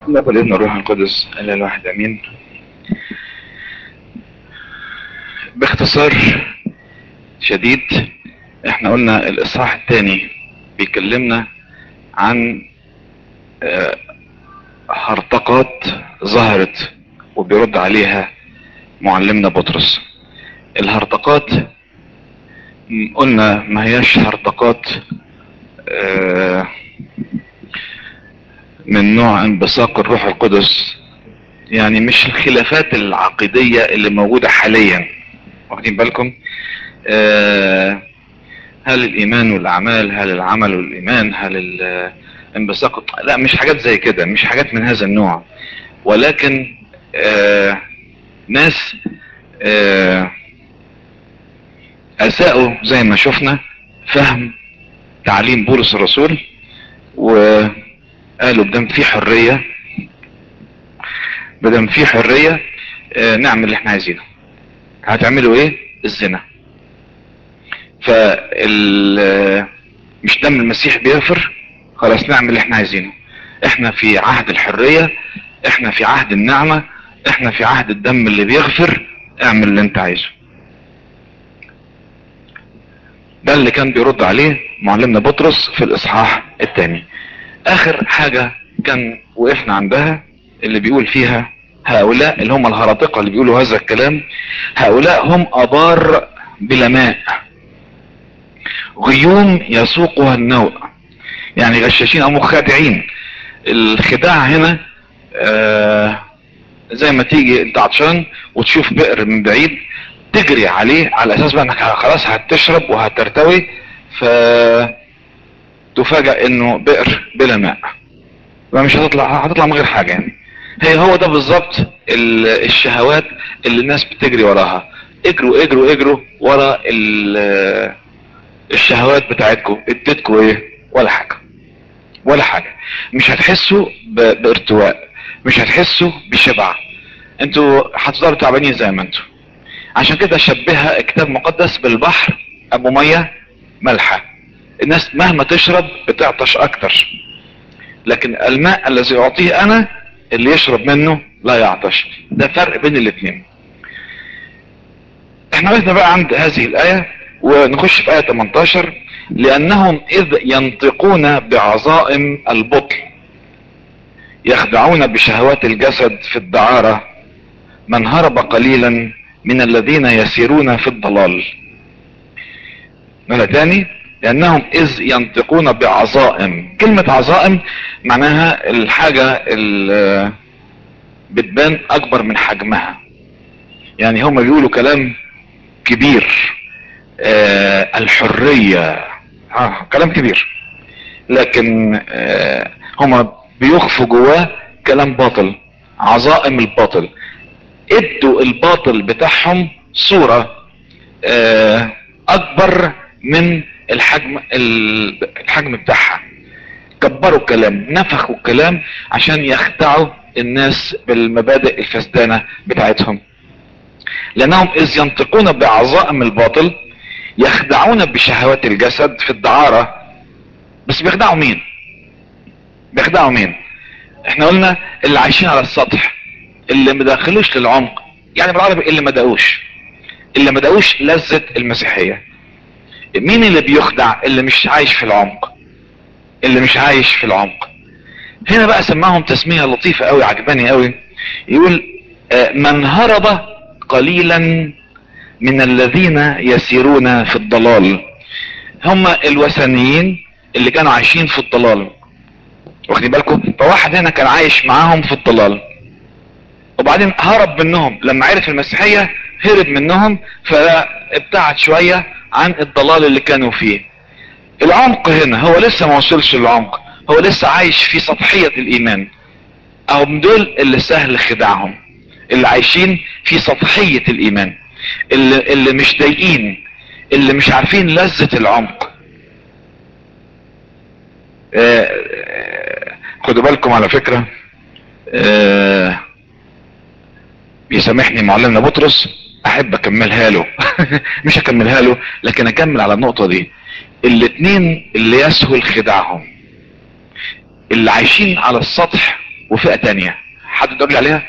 الله والابن الروح القدس الا الواحد امين باختصار شديد احنا قلنا الاصحاح الثاني بيكلمنا عن آه، هرطقات ظهرت وبيرد عليها معلمنا بطرس الهرطقات م، قلنا ما هياش هرطقات آه، من نوع انبثاق الروح القدس يعني مش الخلافات العقيدية اللي موجودة حاليا واخدين بالكم آه هل الايمان والاعمال هل العمل والايمان هل الانبثاق لا مش حاجات زي كده مش حاجات من هذا النوع ولكن آه ناس آه اساءوا زي ما شفنا فهم تعليم بولس الرسول وقالوا بدم في حرية بدم في حرية آه نعمل اللي احنا عايزينه هتعملوا ايه الزنا فال مش دم المسيح بيغفر خلاص نعمل اللي احنا عايزينه احنا في عهد الحرية احنا في عهد النعمة احنا في عهد الدم اللي بيغفر اعمل اللي انت عايزه ده اللي كان بيرد عليه معلمنا بطرس في الاصحاح الثاني اخر حاجة كان وقفنا عندها اللي بيقول فيها هؤلاء اللي هم الهرطقة اللي بيقولوا هذا الكلام هؤلاء هم ابار بلا ماء غيوم يسوقها النوء يعني غشاشين او مخادعين الخداع هنا آه زي ما تيجي انت عطشان وتشوف بئر من بعيد تجري عليه على اساس بقى انك خلاص هتشرب وهترتوي ف تفاجأ انه بئر بلا ماء فمش هتطلع هتطلع من غير حاجة يعني هي هو ده بالظبط الشهوات اللي الناس بتجري وراها اجروا اجروا اجروا ورا الشهوات بتاعتكم اديتكم ايه ولا حاجة ولا حاجة مش هتحسوا بارتواء مش هتحسوا بشبع انتوا هتفضلوا تعبانين زي ما انتوا عشان كده شبهها الكتاب المقدس بالبحر ابو مية ملحة الناس مهما تشرب بتعطش اكتر لكن الماء الذي اعطيه انا اللي يشرب منه لا يعطش ده فرق بين الاثنين احنا وقفنا بقى عند هذه الايه ونخش في آية 18 لأنهم إذ ينطقون بعظائم البطل يخدعون بشهوات الجسد في الدعارة من هرب قليلا من الذين يسيرون في الضلال مرة تاني لأنهم إذ ينطقون بعظائم كلمة عظائم معناها الحاجة اللي بتبان أكبر من حجمها يعني هم بيقولوا كلام كبير آه الحرية آه كلام كبير لكن آه هما بيخفوا جواه كلام باطل عظائم الباطل ادوا الباطل بتاعهم صورة آه اكبر من الحجم الحجم بتاعها كبروا الكلام نفخوا الكلام عشان يخدعوا الناس بالمبادئ الفسدانة بتاعتهم لانهم اذ ينطقون بعظائم الباطل يخدعون بشهوات الجسد في الدعارة بس بيخدعوا مين بيخدعوا مين احنا قلنا اللي عايشين على السطح اللي ما دخلوش للعمق يعني بالعربي اللي ما دقوش اللي ما دقوش لذة المسيحية مين اللي بيخدع اللي مش عايش في العمق اللي مش عايش في العمق هنا بقى سماهم تسمية لطيفة قوي عجباني قوي يقول من هرب قليلا من الذين يسيرون في الضلال هم الوثنيين اللي كانوا عايشين في الضلال واخدين بالكم فواحد هنا كان عايش معاهم في الضلال وبعدين هرب منهم لما عرف المسيحية هرب منهم فابتعد شوية عن الضلال اللي كانوا فيه العمق هنا هو لسه ما وصلش للعمق هو لسه عايش في سطحية الايمان او دول اللي سهل خداعهم اللي عايشين في سطحية الايمان اللي, اللي مش ضايقين اللي مش عارفين لذة العمق آه آه خدوا بالكم على فكرة آه بيسامحني معلمنا بطرس احب اكملها له مش اكملها له لكن اكمل على النقطة دي الاتنين اللي يسهل خداعهم اللي عايشين على السطح وفئة تانية حد تقول لي عليها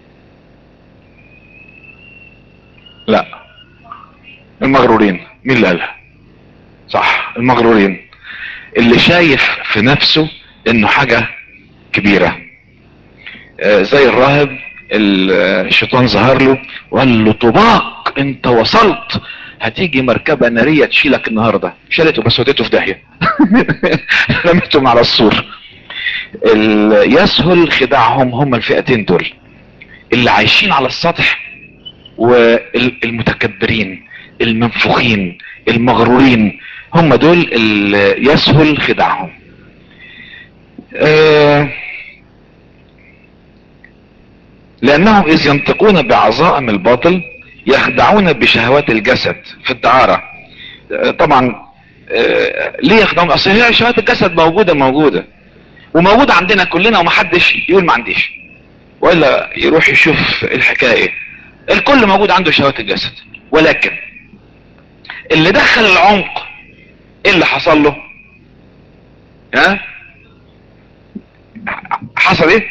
لا المغرورين مين اللي قالها صح المغرورين اللي شايف في نفسه انه حاجة كبيرة آه زي الراهب الشيطان ظهر له وقال له طباق انت وصلت هتيجي مركبة نارية تشيلك النهاردة شالته بس وديته في داهية رميتهم على السور يسهل خداعهم هم الفئتين دول اللي عايشين على السطح والمتكبرين المنفوخين المغرورين هم دول اللي يسهل خداعهم أه لانهم اذ ينطقون بعظائم الباطل يخدعون بشهوات الجسد في الدعارة أه طبعا أه ليه يخدعون اصل هي شهوات الجسد موجودة موجودة وموجودة عندنا كلنا ومحدش يقول ما عنديش ولا يروح يشوف الحكاية الكل موجود عنده شهوات الجسد ولكن اللي دخل العمق ايه اللي حصل له ها حصل ايه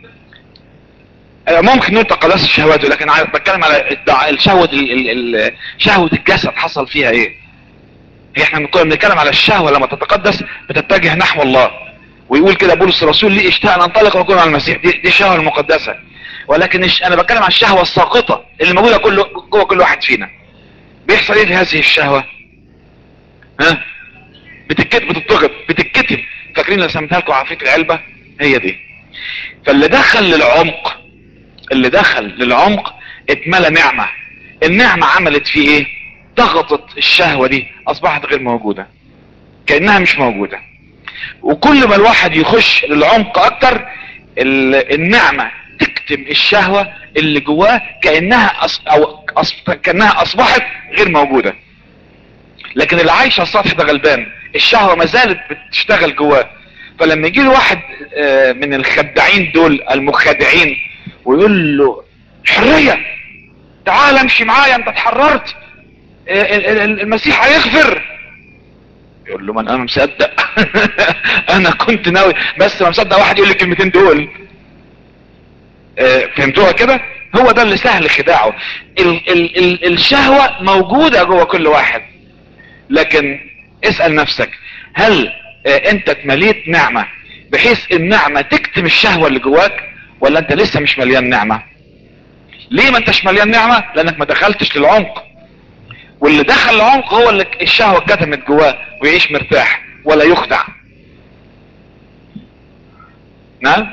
ممكن نقول تقدس الشهوات لكن بتكلم على الشهوة شهوة الجسد حصل فيها ايه هي احنا كنا بنتكلم على الشهوة لما تتقدس بتتجه نحو الله ويقول كده بولس الرسول لي اشتاق ان انطلق واكون على المسيح دي, دي الشهوة المقدسة ولكن انا بتكلم عن الشهوة الساقطة اللي موجودة كل جوه كل واحد فينا بيحصل ايه في هذه الشهوة ها بتتكتب بتتضغط بتتكتب فاكرين لما سميتها لكم عفريت العلبة هي دي فاللي دخل للعمق اللي دخل للعمق اتملى نعمة النعمة عملت فيه ايه ضغطت الشهوة دي اصبحت غير موجودة كأنها مش موجودة وكل ما الواحد يخش للعمق اكتر النعمة تكتم الشهوة اللي جواه كأنها أص... أو أص... كأنها اصبحت غير موجودة لكن اللي عايش على السطح ده غلبان الشهوة ما زالت بتشتغل جواه فلما يجي له واحد من الخداعين دول المخادعين ويقول له حرية تعال امشي معايا انت اتحررت المسيح هيغفر يقول له من انا مصدق انا كنت ناوي بس ما مصدق واحد يقول لي الكلمتين دول فهمتوها كده هو ده اللي سهل خداعه ال ال ال الشهوة موجودة جوه كل واحد لكن اسأل نفسك هل انت اتمليت نعمة بحيث النعمة تكتم الشهوة اللي جواك ولا انت لسه مش مليان نعمة ليه ما انتش مليان نعمة لانك ما دخلتش للعمق واللي دخل العمق هو اللي الشهوة اتكتمت جواه ويعيش مرتاح ولا يخدع نعم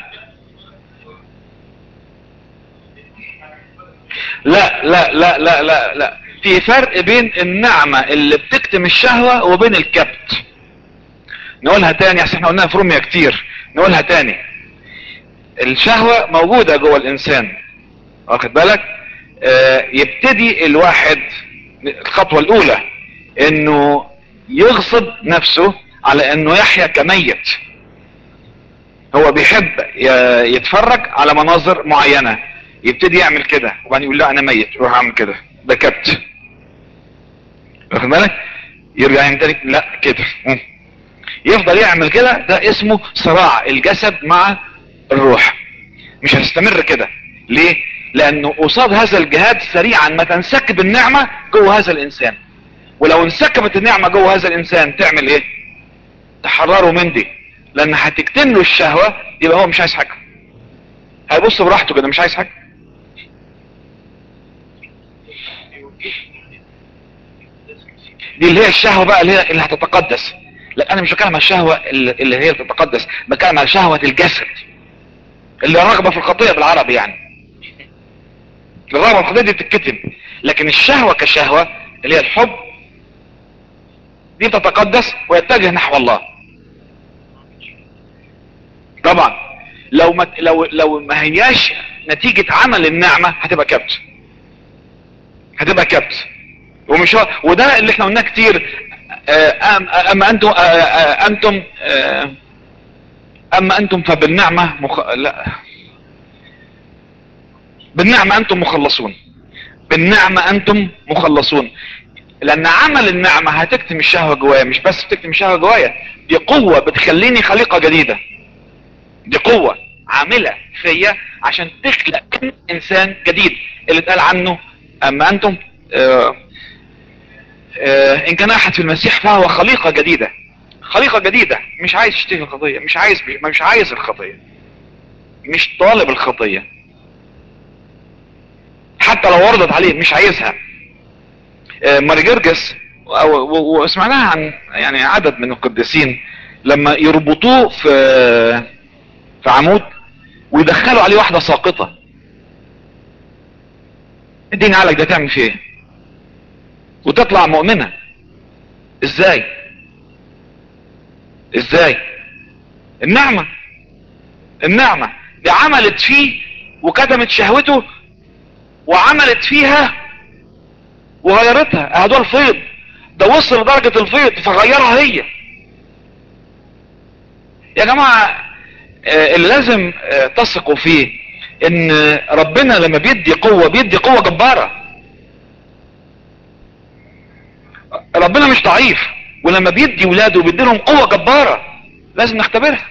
لا لا لا لا لا لا في فرق بين النعمة اللي بتكتم الشهوة وبين الكبت نقولها تاني عشان احنا قلناها في روميا كتير نقولها تاني الشهوة موجودة جوه الانسان واخد بالك آه يبتدي الواحد الخطوة الاولى انه يغصب نفسه على انه يحيا كميت هو بيحب يتفرج على مناظر معينة يبتدي يعمل كده وبعدين يقول لا انا ميت روح اعمل كده ده كبت واخد بالك يرجع يعمل تاني لا كده يفضل يعمل كده ده اسمه صراع الجسد مع الروح مش هتستمر كده ليه لانه قصاد هذا الجهاد سريعا ما تنسكب النعمة جوه هذا الانسان ولو انسكبت النعمة جوه هذا الانسان تعمل ايه تحرره من دي لان هتكتم له الشهوة يبقى هو مش عايز حاجة هيبص براحته كده مش عايز حاجة دي اللي هي الشهوة بقى اللي هي اللي هتتقدس لا انا مش بتكلم على الشهوة اللي هي بتتقدس بتكلم على شهوة الجسد اللي رغبة في الخطيئة بالعربي يعني الرغبة في الخطيئة دي بتتكتم لكن الشهوة كشهوة اللي هي الحب دي تتقدس ويتجه نحو الله طبعا لو ما لو لو ما هياش نتيجة عمل النعمة هتبقى كبت هتبقى كبت ومش هو وده اللي احنا قلناه كتير أم اما انتم انتم اما انتم فبالنعمة مخ... لا بالنعمة انتم مخلصون بالنعمة انتم مخلصون لان عمل النعمة هتكتم الشهوة جوايا مش بس بتكتم الشهوة جوايا دي قوة بتخليني خليقة جديدة دي قوة عاملة فيا عشان تخلق انسان جديد اللي اتقال عنه اما انتم آه آه ان كان احد في المسيح فهو خليقة جديدة خليقة جديدة مش عايز يشتهي الخطية مش عايز مش عايز الخطية مش طالب الخطية حتى لو وردت عليه مش عايزها آه ماري جرجس وسمعناها عن يعني عدد من القديسين لما يربطوه في في عمود ويدخلوا عليه واحدة ساقطة اديني عقلك ده تعمل فيه ايه وتطلع مؤمنة ازاي ازاي النعمة النعمة دي عملت فيه وكتمت شهوته وعملت فيها وغيرتها هدول الفيض ده وصل لدرجة الفيض فغيرها هي يا جماعة اللي لازم تثقوا فيه ان ربنا لما بيدي قوة بيدي قوة جبارة ربنا مش ضعيف ولما بيدي ولاده بيدي لهم قوة جبارة لازم نختبرها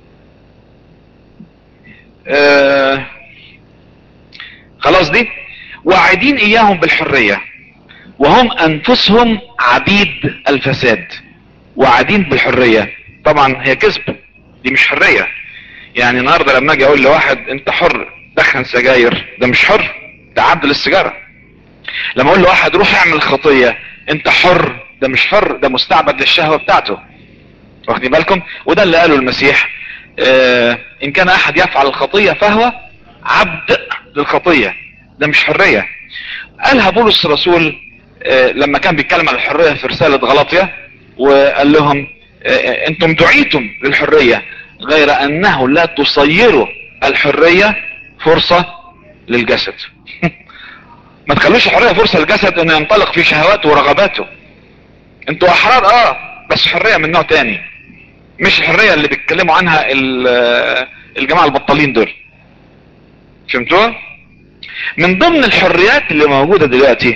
آه خلاص دي واعدين اياهم بالحرية وهم انفسهم عبيد الفساد وعدين بالحرية طبعا هي كذب دي مش حرية يعني النهاردة لما اجي اقول لواحد انت حر دخن سجاير ده مش حر ده عبد للسجارة لما اقول لواحد روح اعمل خطية انت حر ده مش حر ده مستعبد للشهوة بتاعته واخدين بالكم وده اللي قاله المسيح اه ان كان احد يفعل الخطية فهو عبد للخطية ده مش حرية قالها بولس الرسول اه لما كان بيتكلم عن الحرية في رسالة غلطية وقال لهم اه انتم دعيتم للحرية غير انه لا تصيروا الحرية فرصة للجسد ما تخلوش الحرية فرصة للجسد انه ينطلق في شهواته ورغباته انتوا احرار اه بس حرية من نوع تاني مش الحرية اللي بيتكلموا عنها الجماعة البطالين دول فهمتوها من ضمن الحريات اللي موجودة دلوقتي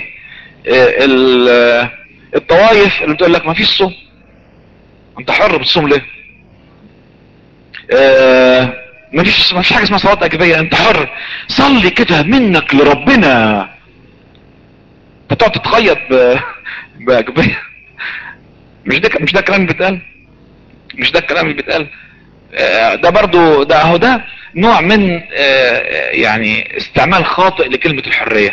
الطوائف اللي بتقول لك ما فيش صوم انت حر بتصوم ليه اه ما فيش ما فيش حاجه اسمها صلاه اجبيه انت حر صلي كده منك لربنا انت تقعد تتخيط باجبيه مش ده مش ده الكلام اللي بيتقال مش ده الكلام اللي بيتقال اه ده برضو ده اهو ده نوع من اه يعني استعمال خاطئ لكلمه الحريه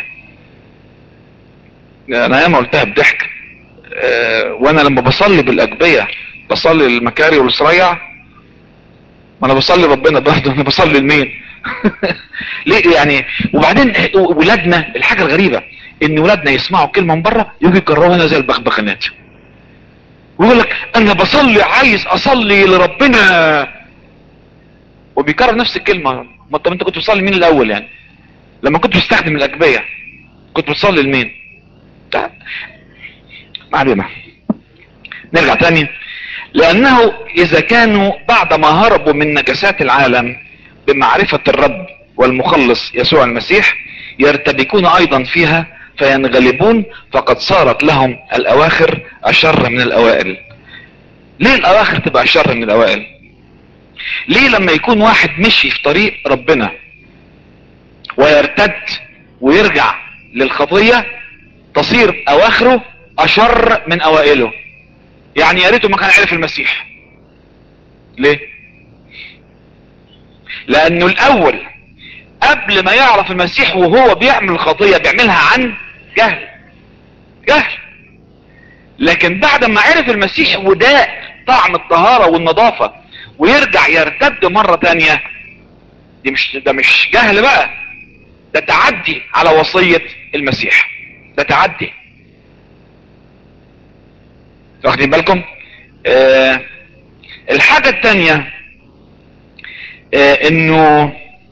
انا ياما قلتها بضحك وانا لما بصلي بالاجبيه بصلي المكاري والسريع ما انا بصلي ربنا برضه انا بصلي لمين ليه يعني وبعدين ولادنا الحاجة الغريبة ان ولادنا يسمعوا كلمة من بره يجوا يكرروا هنا زي البغبغانات ويقول لك انا بصلي عايز اصلي لربنا وبيكرر نفس الكلمة ما طب انت كنت بتصلي مين الاول يعني لما كنت بتستخدم الاجبية كنت بتصلي لمين ما علينا نرجع تاني لانه اذا كانوا بعدما هربوا من نجسات العالم بمعرفة الرب والمخلص يسوع المسيح يرتبكون ايضا فيها فينغلبون فقد صارت لهم الاواخر اشر من الاوائل ليه الاواخر تبقى اشر من الاوائل ليه لما يكون واحد مشي في طريق ربنا ويرتد ويرجع للخطية تصير اواخره اشر من اوائله يعني يا ريته ما كان عرف المسيح ليه لانه الاول قبل ما يعرف المسيح وهو بيعمل الخطية بيعملها عن جهل جهل لكن بعد ما عرف المسيح وده طعم الطهارة والنظافة ويرجع يرتد مرة تانية دي مش ده مش جهل بقى ده تعدي على وصية المسيح ده تعدي واخدين بالكم آه الحاجة التانية آه انه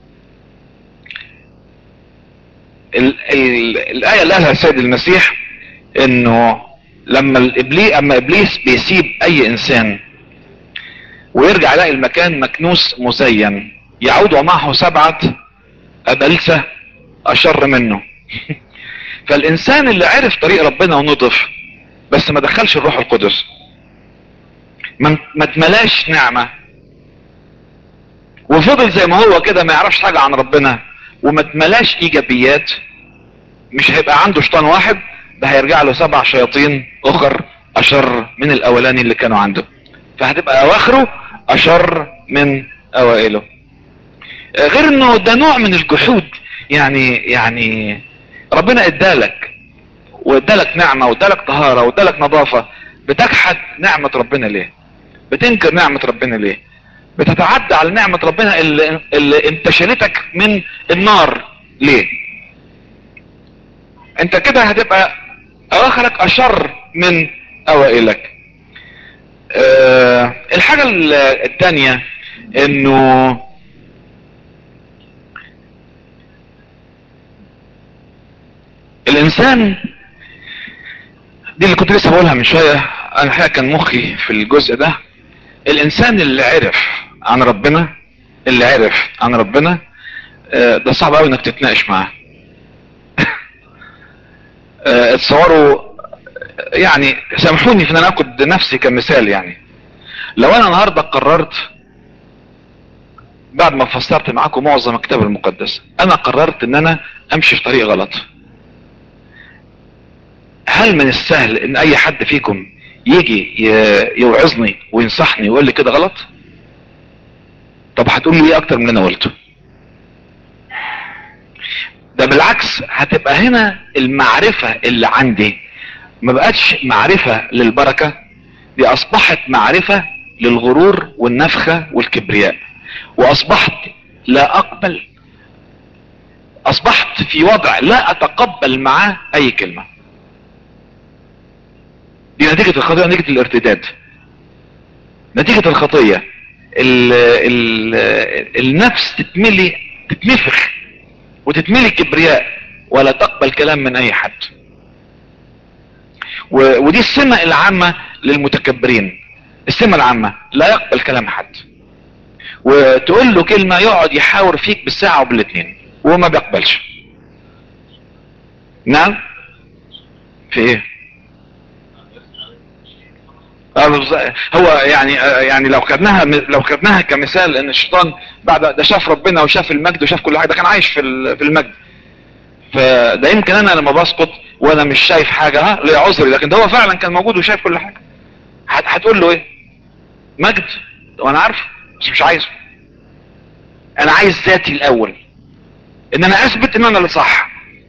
ال ال الآية اللي قالها السيد المسيح انه لما الابليس اما ابليس بيسيب اي انسان ويرجع يلاقي المكان مكنوس مزين يعود ومعه سبعة أبلسة أشر منه فالإنسان اللي عرف طريق ربنا ونضف بس ما دخلش الروح القدس ما اتملاش نعمة وفضل زي ما هو كده ما يعرفش حاجة عن ربنا وما تملاش ايجابيات مش هيبقى عنده شيطان واحد ده هيرجع له سبع شياطين اخر اشر من الاولاني اللي كانوا عنده فهتبقى اواخره اشر من اوائله غير انه ده نوع من الجحود يعني يعني ربنا ادالك وادالك نعمة وادالك طهارة وادالك نظافة بتجحد نعمة ربنا ليه بتنكر نعمة ربنا ليه بتتعدى على نعمة ربنا اللي, اللي انتشلتك من النار ليه انت كده هتبقى اواخرك اشر من اوائلك أه الحاجة التانية انه الانسان دي اللي كنت لسه بقولها من شوية انا الحقيقة كان مخي في الجزء ده الانسان اللي عرف عن ربنا اللي عرف عن ربنا ده صعب قوي انك تتناقش معاه اتصوروا يعني سامحوني في ان انا اخد نفسي كمثال يعني لو انا النهاردة قررت بعد ما فسرت معاكم معظم الكتاب المقدس انا قررت ان انا امشي في طريق غلط هل من السهل ان اي حد فيكم يجي يوعظني وينصحني ويقول لي كده غلط طب هتقول لي ايه اكتر من اللي انا قلته ده بالعكس هتبقى هنا المعرفة اللي عندي ما بقتش معرفة للبركة دي اصبحت معرفة للغرور والنفخة والكبرياء واصبحت لا اقبل اصبحت في وضع لا اتقبل معاه اي كلمة دي نتيجة الخطيئة نتيجة الارتداد نتيجة الخطية ال ال النفس تتملي تتنفخ وتتملي كبرياء ولا تقبل كلام من اي حد ودي السمة العامة للمتكبرين السمة العامة لا يقبل كلام حد وتقول له كلمة يقعد يحاور فيك بالساعة وبالاثنين وما بيقبلش نعم في ايه هو يعني يعني لو خدناها لو خدناها كمثال ان الشيطان بعد ده شاف ربنا وشاف المجد وشاف كل حاجه ده كان عايش في في المجد فده يمكن انا لما بسقط وانا مش شايف حاجه ها ليه عذري لكن ده هو فعلا كان موجود وشايف كل حاجه هتقول له ايه مجد وانا عارف بس مش عايزه انا عايز ذاتي الاول ان انا اثبت ان انا اللي صح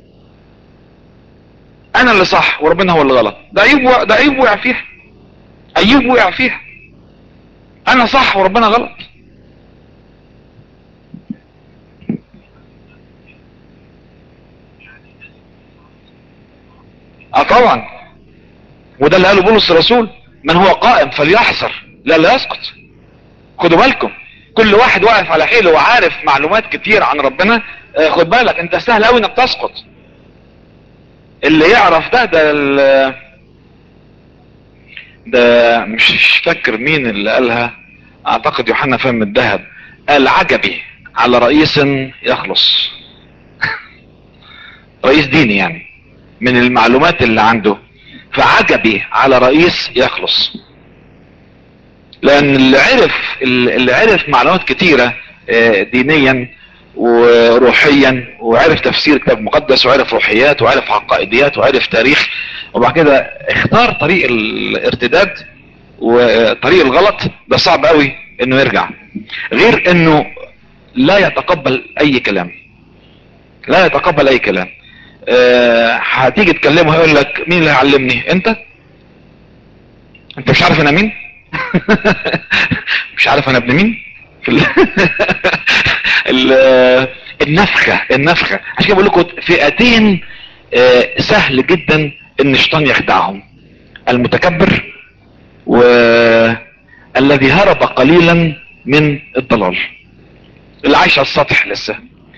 انا اللي صح وربنا هو اللي غلط ده ايوب ده ايوب وقع فيها ايوب وقع فيها انا صح وربنا غلط اه طبعا وده اللي قاله بولس الرسول من هو قائم فليحذر لا لا يسقط خدوا بالكم كل واحد واقف على حيله وعارف معلومات كتير عن ربنا آه خد بالك انت سهل قوي انك تسقط اللي يعرف ده ده ده مش فاكر مين اللي قالها اعتقد يوحنا فهم الذهب قال عجبي على رئيس يخلص رئيس ديني يعني من المعلومات اللي عنده فعجبي على رئيس يخلص لان اللي عرف اللي عرف معلومات كتيرة دينيا وروحيا وعرف تفسير كتاب مقدس وعرف روحيات وعرف عقائديات وعرف تاريخ وبعد كده اختار طريق الارتداد وطريق الغلط ده صعب قوي انه يرجع غير انه لا يتقبل اي كلام لا يتقبل اي كلام أه هتيجي تكلمه هيقول لك مين اللي هيعلمني انت انت مش عارف انا مين مش عارف انا ابن مين في ال النفخة النفخة عشان كده بقول لكم فئتين أه سهل جدا ان الشيطان يخدعهم المتكبر والذي هرب قليلا من الضلال اللي عايش على السطح لسه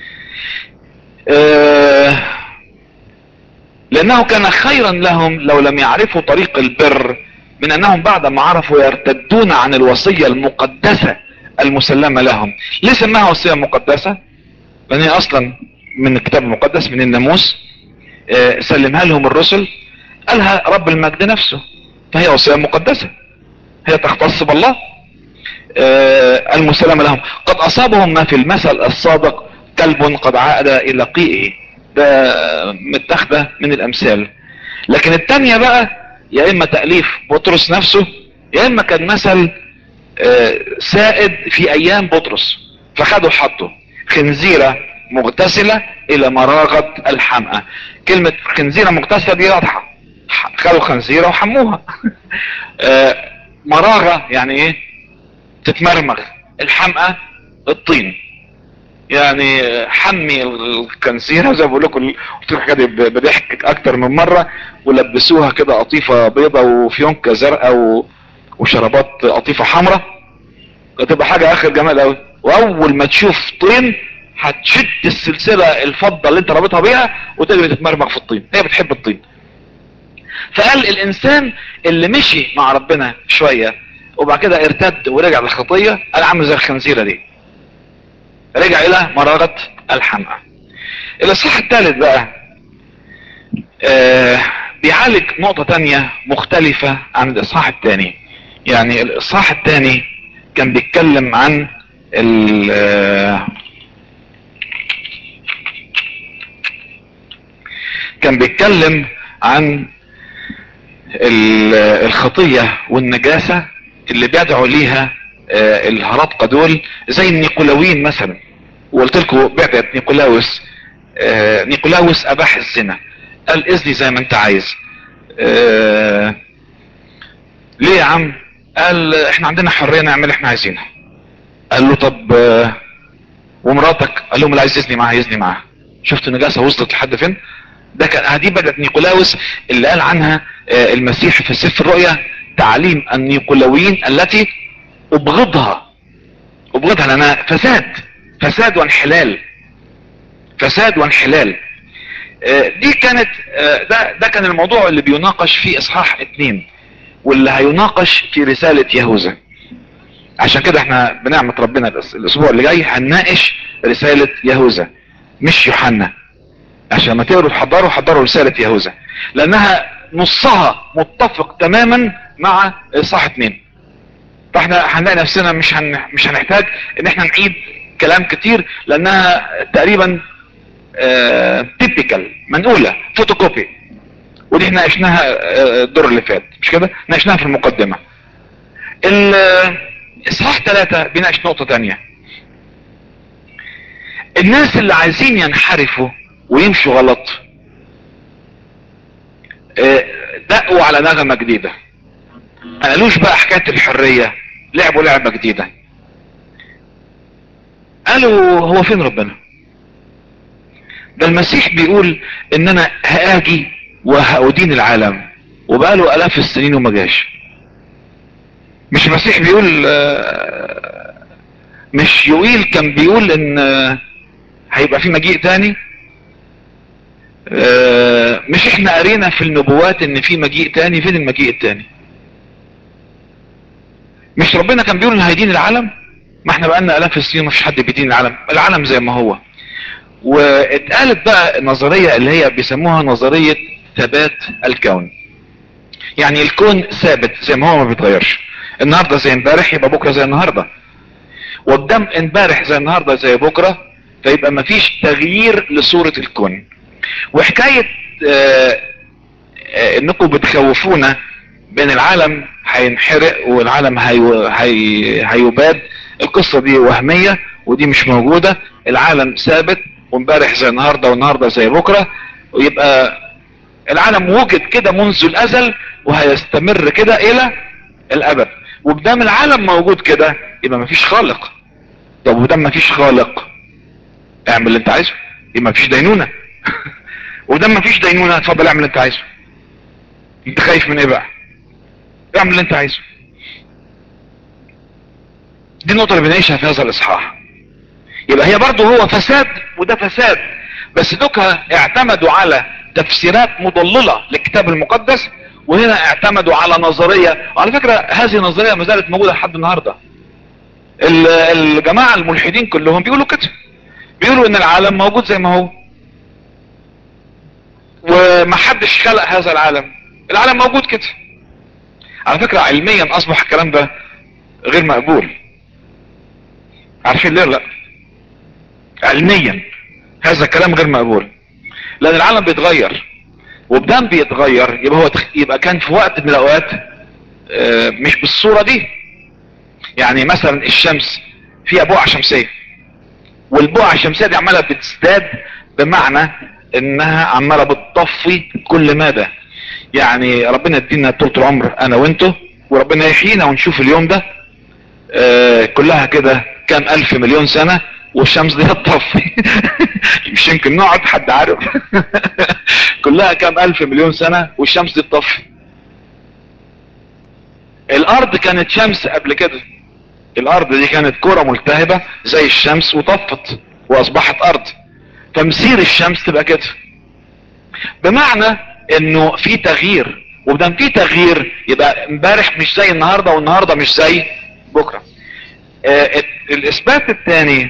أه لانه كان خيرا لهم لو لم يعرفوا طريق البر من انهم بعد ما عرفوا يرتدون عن الوصية المقدسة المسلمة لهم ليه سماها وصية مقدسة لان هي اصلا من الكتاب المقدس من الناموس أه سلمها لهم الرسل قالها رب المجد نفسه فهي وصية مقدسة هي تختص بالله آه المسلمة لهم قد اصابهم ما في المثل الصادق كلب قد عاد الى قيئه ده متاخده من الامثال لكن التانية بقى يا اما تأليف بطرس نفسه يا اما كان مثل آه سائد في ايام بطرس فخدوا حطه خنزيرة مغتسلة الى مراغة الحمقى كلمة خنزيرة مغتسلة دي واضحة خدوا خنزيرة وحموها آه مراغة يعني ايه تتمرمغ الحمقى الطين يعني حمي الخنزيره زي ما بقول لكم قلت لكم كده بضحك اكتر من مره ولبسوها كده قطيفه بيضه وفيونكه زرقاء وشرابات قطيفه حمراء هتبقى حاجه اخر جمال قوي واول ما تشوف طين هتشد السلسله الفضه اللي انت رابطها بيها وتجري تتمرمغ في الطين هي بتحب الطين فقال الانسان اللي مشي مع ربنا شويه وبعد كده ارتد ورجع للخطيه قال عامل زي الخنزيره دي رجع الى مراغة الحمقى الاصحاح الثالث بقى آه بيعالج نقطة تانية مختلفة عن الاصحاح الثاني يعني الاصحاح الثاني كان بيتكلم عن ال كان بيتكلم عن الخطية والنجاسة اللي بيدعوا ليها آه الهرطقة دول زي النيقولاويين مثلا وقلت لكم بعدة نيقولاوس آه نيقولاوس اباح الزنا قال اذني زي ما انت عايز آه ليه يا عم قال احنا عندنا حرية نعمل احنا عايزينها قال له طب آه ومراتك قال لهم اللي عايز يزني معاها يزني معاها شفت النجاسة وصلت لحد فين ده كان هذه بدأت نيقولاوس اللي قال عنها آه المسيح في سفر الرؤيا تعليم النيقولاويين التي ابغضها ابغضها لانها فساد فساد وانحلال فساد وانحلال دي كانت ده, ده كان الموضوع اللي بيناقش في اصحاح اتنين واللي هيناقش في رسالة يهوذا عشان كده احنا بنعمة ربنا الاسبوع اللي جاي هنناقش رسالة يهوذا مش يوحنا عشان ما تقروا تحضروا حضروا رسالة يهوذا لانها نصها متفق تماما مع اصحاح اتنين فاحنا هنلاقي نفسنا مش هن... مش هنحتاج ان احنا نعيد كلام كتير لانها تقريبا اه... تيبيكال منقولة فوتوكوبي ودي احنا ناقشناها اه... الدور اللي فات مش كده ناقشناها في المقدمة اصحاح ثلاثة بيناقش نقطة تانية الناس اللي عايزين ينحرفوا ويمشوا غلط اه... دقوا على نغمة جديدة قالوش بقى حكاية الحرية لعبوا لعبة جديدة قالوا هو فين ربنا ده المسيح بيقول ان انا هاجي وهأدين العالم وبقاله الاف السنين وما جاش مش المسيح بيقول مش يويل كان بيقول ان هيبقى في مجيء تاني مش احنا قرينا في النبوات ان في مجيء تاني فين المجيء التاني مش ربنا كان بيقول ان هيدين العالم ما احنا بقالنا الاف السنين مفيش حد بيدين العالم العالم زي ما هو واتقالت بقى النظرية اللي هي بيسموها نظرية ثبات الكون يعني الكون ثابت زي ما هو ما بيتغيرش النهاردة زي امبارح يبقى بكرة زي النهاردة قدام امبارح زي النهاردة زي بكرة فيبقى مفيش تغيير لصورة الكون وحكاية اه اه انكم بتخوفونا بان العالم هينحرق والعالم هي... هي... هيباد القصة دي وهمية ودي مش موجودة العالم ثابت وامبارح زي النهاردة والنهاردة زي بكرة ويبقى العالم وجد كده منذ الازل وهيستمر كده الى الابد وبدام العالم موجود كده يبقى مفيش خالق طب وبدام مفيش خالق اعمل اللي انت عايزه يبقى مفيش دينونة وبدام مفيش دينونة اتفضل اعمل اللي انت عايزه انت خايف من ايه بقى اعمل اللي انت عايزه دي النقطة اللي بنعيشها في هذا الاصحاح يبقى هي برضه هو فساد وده فساد بس دوكها اعتمدوا على تفسيرات مضللة للكتاب المقدس وهنا اعتمدوا على نظرية وعلى فكرة هذه النظرية ما زالت موجودة لحد النهاردة الجماعة الملحدين كلهم بيقولوا كده بيقولوا ان العالم موجود زي ما هو ومحدش خلق هذا العالم العالم موجود كده على فكرة علميا اصبح الكلام ده غير مقبول عارفين ليه لا علميا هذا كلام غير مقبول لان العالم بيتغير وبدام بيتغير يبقى هو يبقى كان في وقت من الاوقات اه مش بالصورة دي يعني مثلا الشمس فيها بقعة شمسية والبقعة الشمسية دي عمالة بتزداد بمعنى انها عمالة بتطفي كل مدى يعني ربنا يدينا طول العمر انا وانتو وربنا يحيينا ونشوف اليوم ده اه كلها كده كام الف مليون سنة والشمس دي هتطفي مش يمكن نقعد حد عارف كلها كام الف مليون سنة والشمس دي تطفي الارض كانت شمس قبل كده الارض دي كانت كرة ملتهبة زي الشمس وطفت واصبحت ارض تمثيل الشمس تبقى كده بمعنى انه في تغيير وبدام في تغيير يبقى امبارح مش زي النهاردة والنهاردة مش زي بكرة آه الاثبات الثاني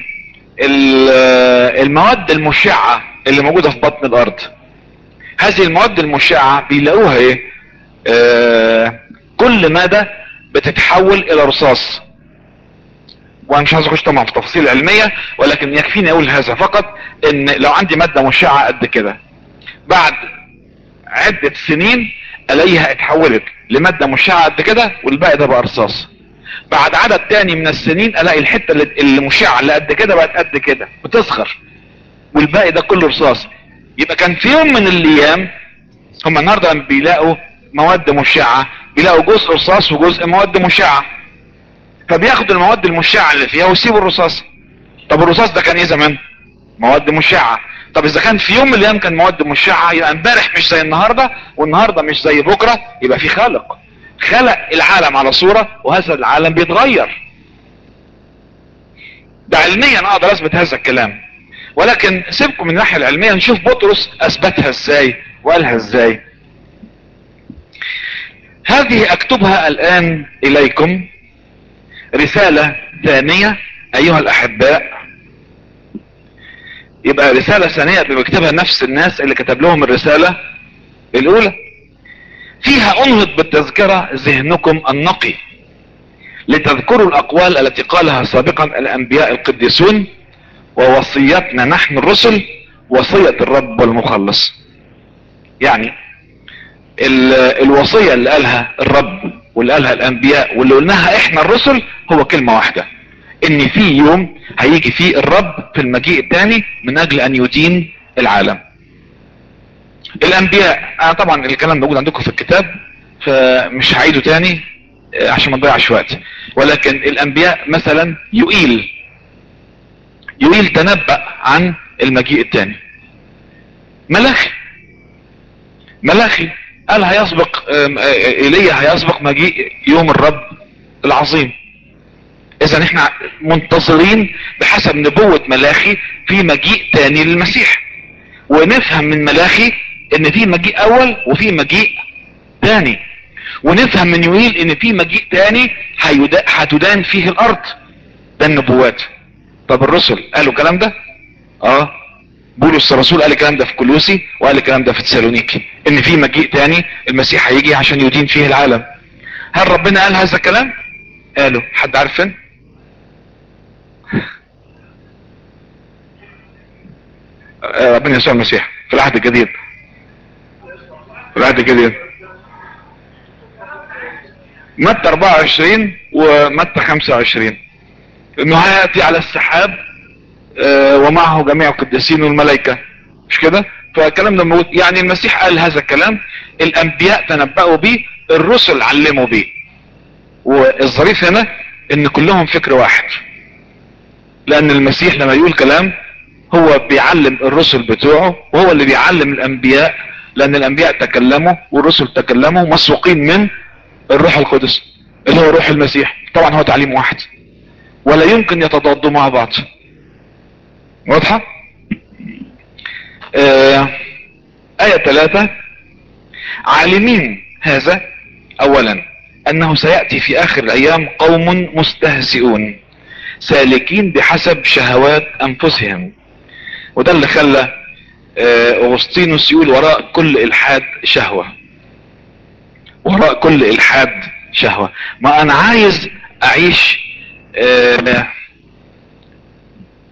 المواد المشعة اللي موجودة في بطن الارض هذه المواد المشعة بيلاقوها ايه آه كل مدى بتتحول الى رصاص وانا مش عايز اخش طبعا في تفاصيل علمية ولكن يكفيني اقول هذا فقط ان لو عندي مادة مشعة قد كده بعد عدة سنين الاقيها اتحولت لمادة مشعة قد كده والباقي ده بقى رصاص بعد عدد تاني من السنين الاقي الحتة اللي مشعة اللي قد كده بقت قد كده بتصغر والباقي ده كله رصاص يبقى كان في يوم من الايام هم النهاردة لما بيلاقوا مواد مشعة بيلاقوا جزء رصاص وجزء مواد مشعة فبياخدوا المواد المشعة اللي فيها ويسيبوا الرصاص طب الرصاص ده كان ايه زمان مواد مشعة طب اذا كان في يوم من الايام كان مواد مشعة يبقى امبارح مش زي النهاردة والنهاردة مش زي بكرة يبقى في خالق خلق العالم على صورة وهذا العالم بيتغير ده علميا اقدر اثبت هذا الكلام ولكن سيبكم من الناحية العلمية نشوف بطرس اثبتها ازاي وقالها ازاي هذه اكتبها الان اليكم رسالة ثانية ايها الاحباء يبقى رسالة ثانية بيكتبها نفس الناس اللي كتب لهم الرسالة الاولى فيها انهض بالتذكرة ذهنكم النقي لتذكروا الاقوال التي قالها سابقا الانبياء القديسون ووصيتنا نحن الرسل وصية الرب والمخلص يعني الوصية اللي قالها الرب واللي قالها الانبياء واللي قلناها احنا الرسل هو كلمة واحدة ان في يوم هيجي فيه الرب في المجيء الثاني من اجل ان يدين العالم الانبياء انا طبعا الكلام موجود عندكم في الكتاب فمش هعيده تاني عشان ما نضيعش وقت ولكن الانبياء مثلا يقيل يقيل تنبأ عن المجيء الثاني ملاخي ملاخي قال هيسبق ايليا هيسبق مجيء يوم الرب العظيم اذا احنا منتظرين بحسب نبوة ملاخي في مجيء تاني للمسيح ونفهم من ملاخي ان في مجيء اول وفي مجيء تاني ونفهم من يويل ان في مجيء تاني هتدان فيه الارض ده النبوات طب الرسل قالوا الكلام ده اه بولس الرسول قال الكلام ده في كلوسي وقال الكلام ده في تسالونيكي ان في مجيء تاني المسيح هيجي عشان يدين فيه العالم هل ربنا قال هذا الكلام قالوا حد عارف فين ربنا يسوع المسيح في العهد الجديد في العهد الجديد متى 24 ومتى 25 انه هياتي على السحاب آه ومعه جميع القديسين والملائكه مش كده فالكلام ده موجود يعني المسيح قال هذا الكلام الانبياء تنبأوا به الرسل علموا به والظريف هنا ان كلهم فكر واحد لان المسيح لما يقول كلام هو بيعلم الرسل بتوعه وهو اللي بيعلم الانبياء لان الانبياء تكلموا والرسل تكلموا مسوقين من الروح القدس اللي هو روح المسيح طبعا هو تعليم واحد ولا يمكن يتضادوا مع بعض واضحة آه آية ثلاثة عالمين هذا اولا انه سيأتي في اخر الايام قوم مستهزئون سالكين بحسب شهوات انفسهم وده اللي خلى اغسطينوس يقول وراء كل الحاد شهوة وراء كل الحاد شهوة ما انا عايز اعيش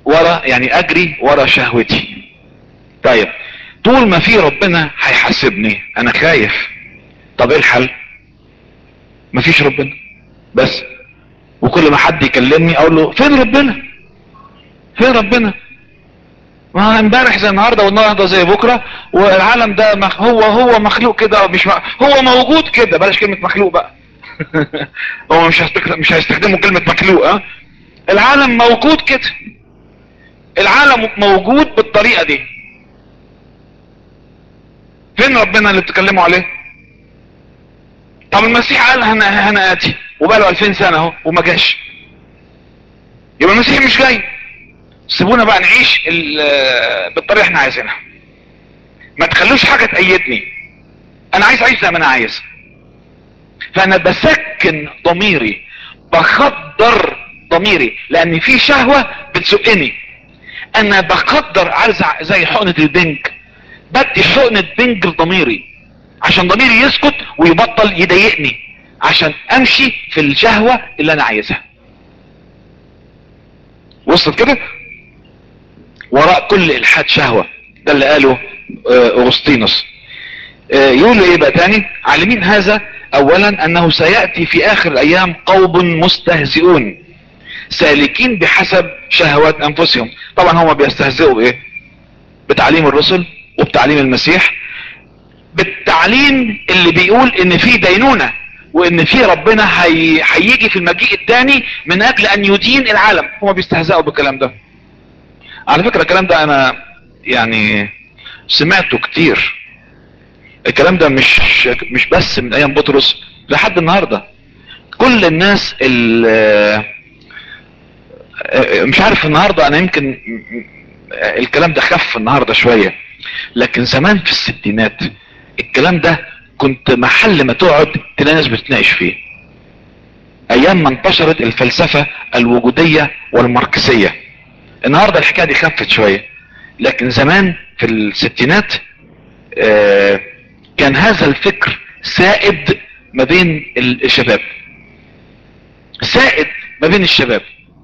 ورا يعني اجري ورا شهوتي طيب طول ما في ربنا هيحاسبني انا خايف طب ايه الحل مفيش ربنا بس وكل ما حد يكلمني اقول له فين ربنا فين ربنا ما امبارح زي النهارده والنهارده زي بكره والعالم ده مخ هو هو مخلوق كده مش مخ هو موجود كده بلاش كلمه مخلوق بقى هو مش هيستخدم مش هيستخدموا كلمه مخلوق اه العالم موجود كده العالم موجود بالطريقه دي فين ربنا اللي بتكلموا عليه طب المسيح قال انا انا اتي وبقاله 2000 سنه اهو وما جاش يبقى المسيح مش جاي سيبونا بقى نعيش بالطريقه اللي احنا عايزينها ما تخلوش حاجه تأيدني انا عايز اعيش زي ما انا عايز فانا بسكن ضميري بخدر ضميري لان في شهوه بتزقني انا بخدر عايز زي حقنه البنج بدي حقنه بنج لضميري عشان ضميري يسكت ويبطل يضايقني عشان امشي في الشهوه اللي انا عايزها وصلت كده وراء كل الحاد شهوة ده اللي قاله اغسطينوس يقول ايه بقى تاني عالمين هذا اولا انه سيأتي في اخر الايام قوم مستهزئون سالكين بحسب شهوات انفسهم طبعا هم بيستهزئوا بايه بتعليم الرسل وبتعليم المسيح بالتعليم اللي بيقول ان في دينونة وان في ربنا هي... هيجي في المجيء الثاني من اجل ان يدين العالم هم بيستهزئوا بالكلام ده على فكرة الكلام ده انا يعني سمعته كتير الكلام ده مش مش بس من ايام بطرس لحد النهاردة كل الناس اللي مش عارف النهاردة انا يمكن الكلام ده خف النهاردة شوية لكن زمان في الستينات الكلام ده كنت محل ما تقعد تلاقي ناس بتتناقش فيه ايام ما انتشرت الفلسفة الوجودية والماركسية النهاردة الحكاية دي خفت شوية لكن زمان في الستينات آه كان هذا الفكر سائد ما بين الشباب سائد ما بين الشباب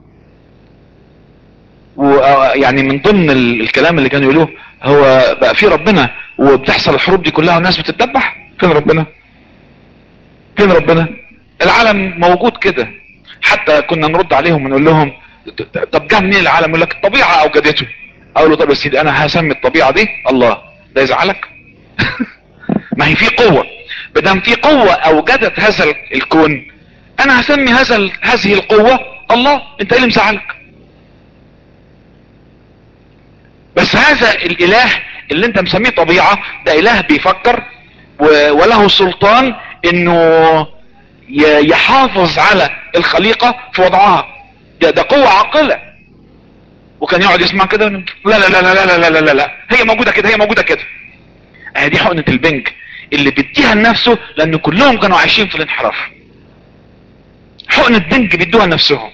ويعني من ضمن الكلام اللي كانوا يقولوه هو بقى في ربنا وبتحصل الحروب دي كلها والناس بتتذبح فين ربنا فين ربنا العالم موجود كده حتى كنا نرد عليهم ونقول لهم طب جه منين العالم يقول لك الطبيعه اوجدته اقول له طب يا سيدي انا هسمي الطبيعه دي الله ده يزعلك ما هي في قوه بدم في قوه اوجدت هذا الكون انا هسمي هذا هذه القوه الله انت ايه اللي مزعلك بس هذا الاله اللي انت مسميه طبيعه ده اله بيفكر وله سلطان انه يحافظ على الخليقه في وضعها ده, ده قوة عاقلة وكان يقعد يسمع كده لا لا لا لا لا لا لا لا لا هي موجودة كده هي موجودة كده اه دي حقنة البنج اللي بيديها لنفسه لان كلهم كانوا عايشين في الانحراف حقنة بنج بيدوها لنفسهم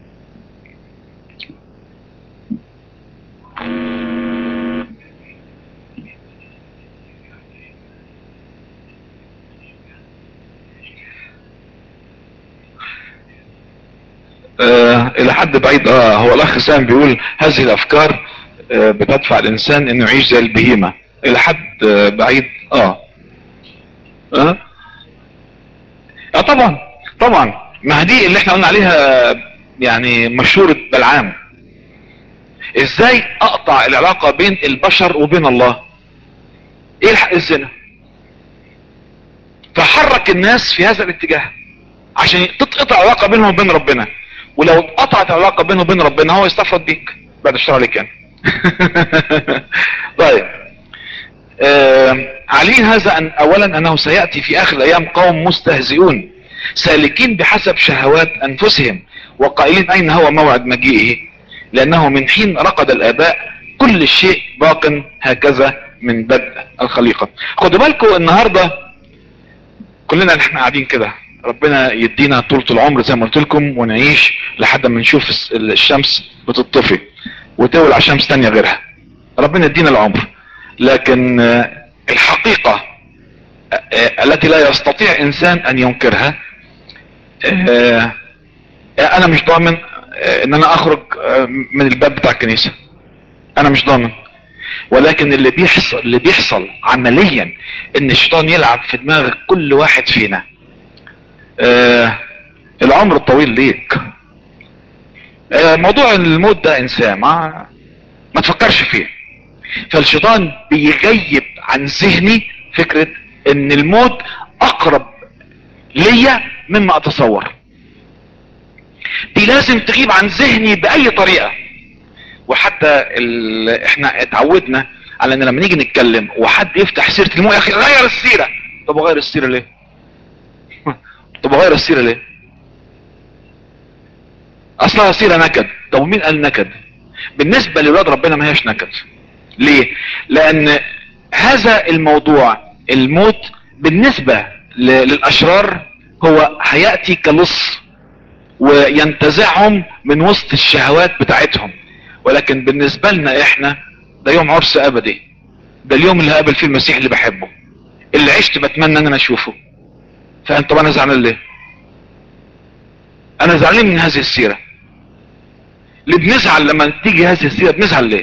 آه الى حد بعيد اه هو الاخ سام بيقول هذه الافكار آه بتدفع الانسان انه يعيش زي البهيمة الى حد آه بعيد اه اه اه طبعا طبعا ما دي اللي احنا قلنا عليها يعني مشهورة بلعام ازاي اقطع العلاقة بين البشر وبين الله ايه الحق الزنا فحرك الناس في هذا الاتجاه عشان تتقطع علاقة بينهم وبين ربنا ولو اتقطعت العلاقة بينه وبين ربنا هو يستفرد بيك بعد الشر عليك يعني طيب آه عليه هذا أن اولا انه سيأتي في اخر الايام قوم مستهزئون سالكين بحسب شهوات انفسهم وقائلين اين هو موعد مجيئه لانه من حين رقد الاباء كل شيء باق هكذا من بدء الخليقة خدوا بالكم النهاردة كلنا احنا قاعدين كده ربنا يدينا طولة العمر زي ما قلت لكم ونعيش لحد ما نشوف الشمس بتطفي وتولع شمس تانية غيرها ربنا يدينا العمر لكن الحقيقة التي لا يستطيع انسان ان ينكرها انا مش ضامن آه، ان انا اخرج آه، من الباب بتاع الكنيسة انا مش ضامن ولكن اللي بيحصل اللي بيحصل عمليا ان الشيطان يلعب في دماغ كل واحد فينا آه العمر الطويل ليك آه موضوع الموت ده انسان ما ما تفكرش فيه فالشيطان بيغيب عن ذهني فكرة ان الموت اقرب ليا مما اتصور دي لازم تغيب عن ذهني باي طريقة وحتى ال... احنا اتعودنا على ان لما نيجي نتكلم وحد يفتح سيرة الموت يا اخي غير السيرة طب غير السيرة ليه طب غير السيرة ليه اصلها سيرة نكد طب مين قال نكد بالنسبة لولاد ربنا ما هيش نكد ليه لان هذا الموضوع الموت بالنسبة ل- للاشرار هو هيأتي كلص وينتزعهم من وسط الشهوات بتاعتهم ولكن بالنسبة لنا احنا ده يوم عرس ابدي ده اليوم اللي هقابل فيه المسيح اللي بحبه اللي عشت بتمنى ان انا اشوفه فانت طب انا زعلان ليه انا زعلان من هذه السيرة ليه بنزعل لما تيجي هذه السيرة بنزعل ليه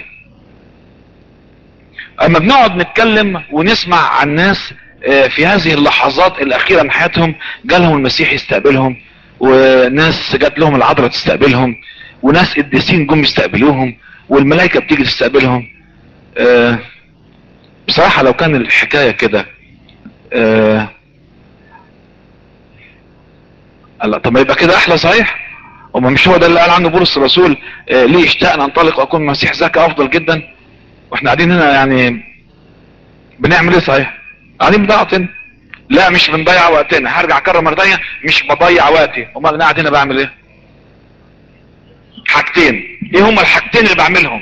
اما بنقعد نتكلم ونسمع عن ناس آه، في هذه اللحظات الاخيرة من حياتهم جالهم المسيح يستقبلهم وناس جات لهم العذراء تستقبلهم وناس قديسين جم يستقبلوهم والملائكة بتيجي تستقبلهم آه، بصراحة لو كان الحكاية كده آه، الله طب ما يبقى كده احلى صحيح وما مش هو ده اللي قال عنه بولس الرسول آه، ليه اشتاق ان انطلق واكون مسيح ذاك افضل جدا واحنا قاعدين هنا يعني بنعمل ايه صحيح قاعدين بنضيع وقتنا لا مش بنضيع وقتنا هرجع اكرر مره ثانيه مش بضيع وقتي امال انا قاعد هنا بعمل ايه حاجتين ايه هما الحاجتين اللي بعملهم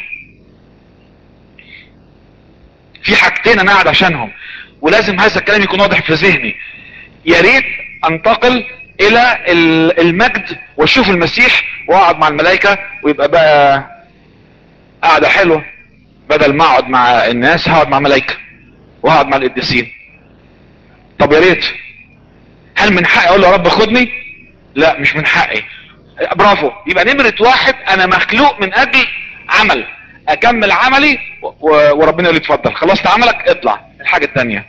في حاجتين انا قاعد عشانهم ولازم هذا الكلام يكون واضح في ذهني يا ريت انتقل الى ال- المجد واشوف المسيح واقعد مع الملائكه ويبقى بقى قاعده حلوه بدل ما اقعد مع الناس هقعد مع ملائكه وهقعد مع القديسين طب يا ريت هل من حقي اقول له يا رب خدني لا مش من حقي برافو يبقى نمرة واحد انا مخلوق من اجل عمل اكمل عملي و- و- وربنا يقول لي اتفضل خلصت عملك اطلع الحاجة التانية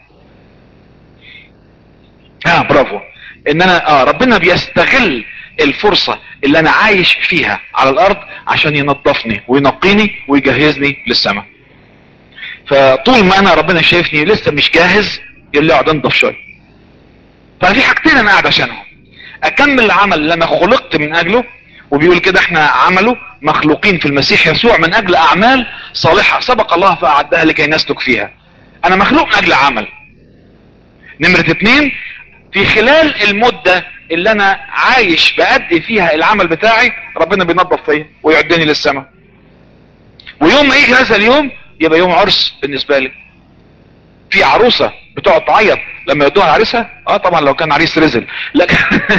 اه برافو ان انا اه ربنا بيستغل الفرصة اللي انا عايش فيها على الارض عشان ينظفني وينقيني ويجهزني للسماء فطول ما انا ربنا شايفني لسه مش جاهز يقول لي اقعد انضف شويه ففي حاجتين انا قاعد عشانهم اكمل العمل اللي انا خلقت من اجله وبيقول كده احنا عمله مخلوقين في المسيح يسوع من اجل اعمال صالحة سبق الله فاعدها لكي نسلك فيها انا مخلوق من اجل عمل نمرة اتنين في خلال المدة اللي انا عايش بأدي فيها العمل بتاعي ربنا بينظف فيا ويعدني للسماء ويوم ما يجي هذا اليوم يبقى يوم عرس بالنسبة لي في عروسة بتقعد تعيط لما يدوها عريسها اه طبعا لو كان عريس رزل لكن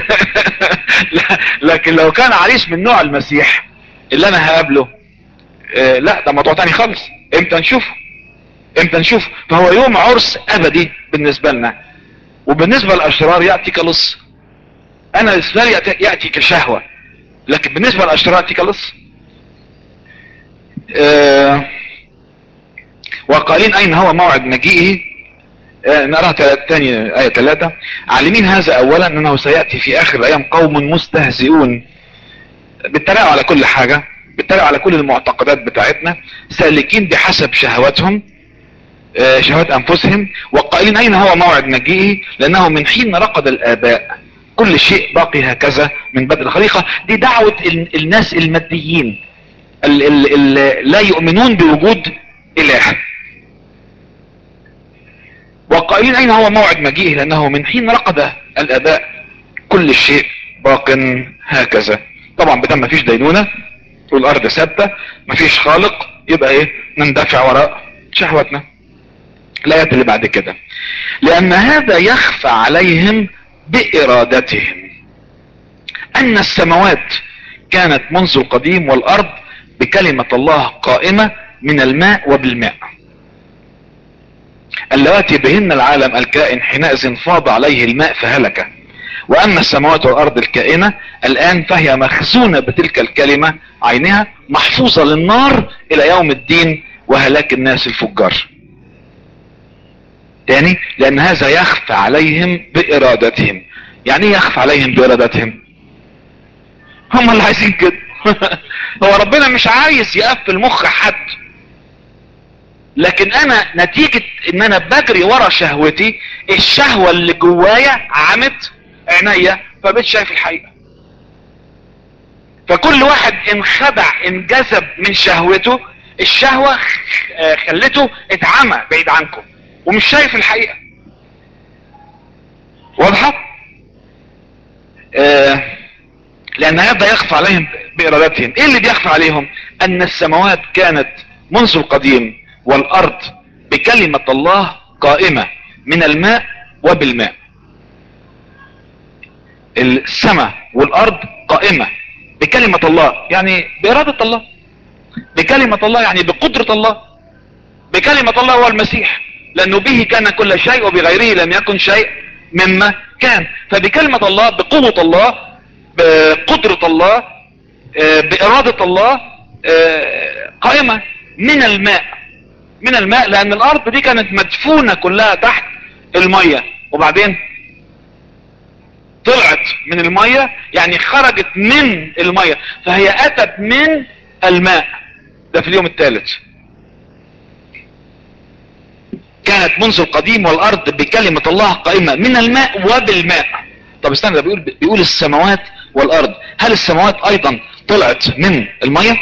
لكن لو كان عريس من نوع المسيح اللي انا هقابله آه لا ده موضوع تاني خالص امتى نشوفه امتى نشوفه فهو يوم عرس ابدي بالنسبة لنا وبالنسبة للاشرار يأتي كلص انا بالنسبة لي يأتي, يأتي كشهوة لكن بالنسبة للاشرار يأتي كلص آه وقالين اين هو موعد مجيئه آه نراها تاني آية ثلاثة عالمين هذا اولا انه سيأتي في اخر الايام قوم مستهزئون بيتريقوا على كل حاجة بيتريقوا على كل المعتقدات بتاعتنا سالكين بحسب شهواتهم آه شهوات انفسهم وقائلين اين هو موعد مجيئه لانه من حين رقد الاباء كل شيء باقي هكذا من بدء الخليقة دي دعوة الناس الماديين اللي لا يؤمنون بوجود اله وقائلين اين هو موعد مجيئه لانه من حين رقد الاباء كل شيء باق هكذا طبعا بدل ما فيش دينونة والارض ثابتة ما فيش خالق يبقى ايه نندفع وراء شهوتنا الايات اللي بعد كده لان هذا يخفى عليهم بارادتهم ان السماوات كانت منذ القديم والارض بكلمة الله قائمة من الماء وبالماء اللواتي بهن العالم الكائن حينئذ فاض عليه الماء فهلك واما السماوات والارض الكائنة الان فهي مخزونة بتلك الكلمة عينها محفوظة للنار الى يوم الدين وهلاك الناس الفجار تاني لان هذا يخفى عليهم بارادتهم يعني ايه يخفى عليهم بارادتهم هم اللي عايزين كده هو ربنا مش عايز يقفل مخ حد لكن انا نتيجة ان انا بجري ورا شهوتي الشهوة اللي جوايا عمت عينيا فبقيت شايف الحقيقة فكل واحد انخدع انجذب من شهوته الشهوة خلته اتعمى بعيد عنكم ومش شايف الحقيقة واضحة آه لان هذا يخفى عليهم بارادتهم ايه اللي بيخفى عليهم ان السماوات كانت منذ القديم والارض بكلمة الله قائمة من الماء وبالماء السماء والارض قائمة بكلمة الله يعني بارادة الله بكلمة الله يعني بقدرة الله بكلمة الله هو المسيح لانه به كان كل شيء وبغيره لم يكن شيء مما كان فبكلمة الله بقوة الله بقدرة الله بارادة الله قائمة من الماء من الماء لان الارض دي كانت مدفونة كلها تحت المية وبعدين طلعت من المية يعني خرجت من المية فهي اتت من الماء ده في اليوم الثالث كانت منذ القديم والارض بكلمة الله قائمة من الماء وبالماء طب استنى ده بيقول, بيقول السماوات والارض هل السماوات ايضا طلعت من المية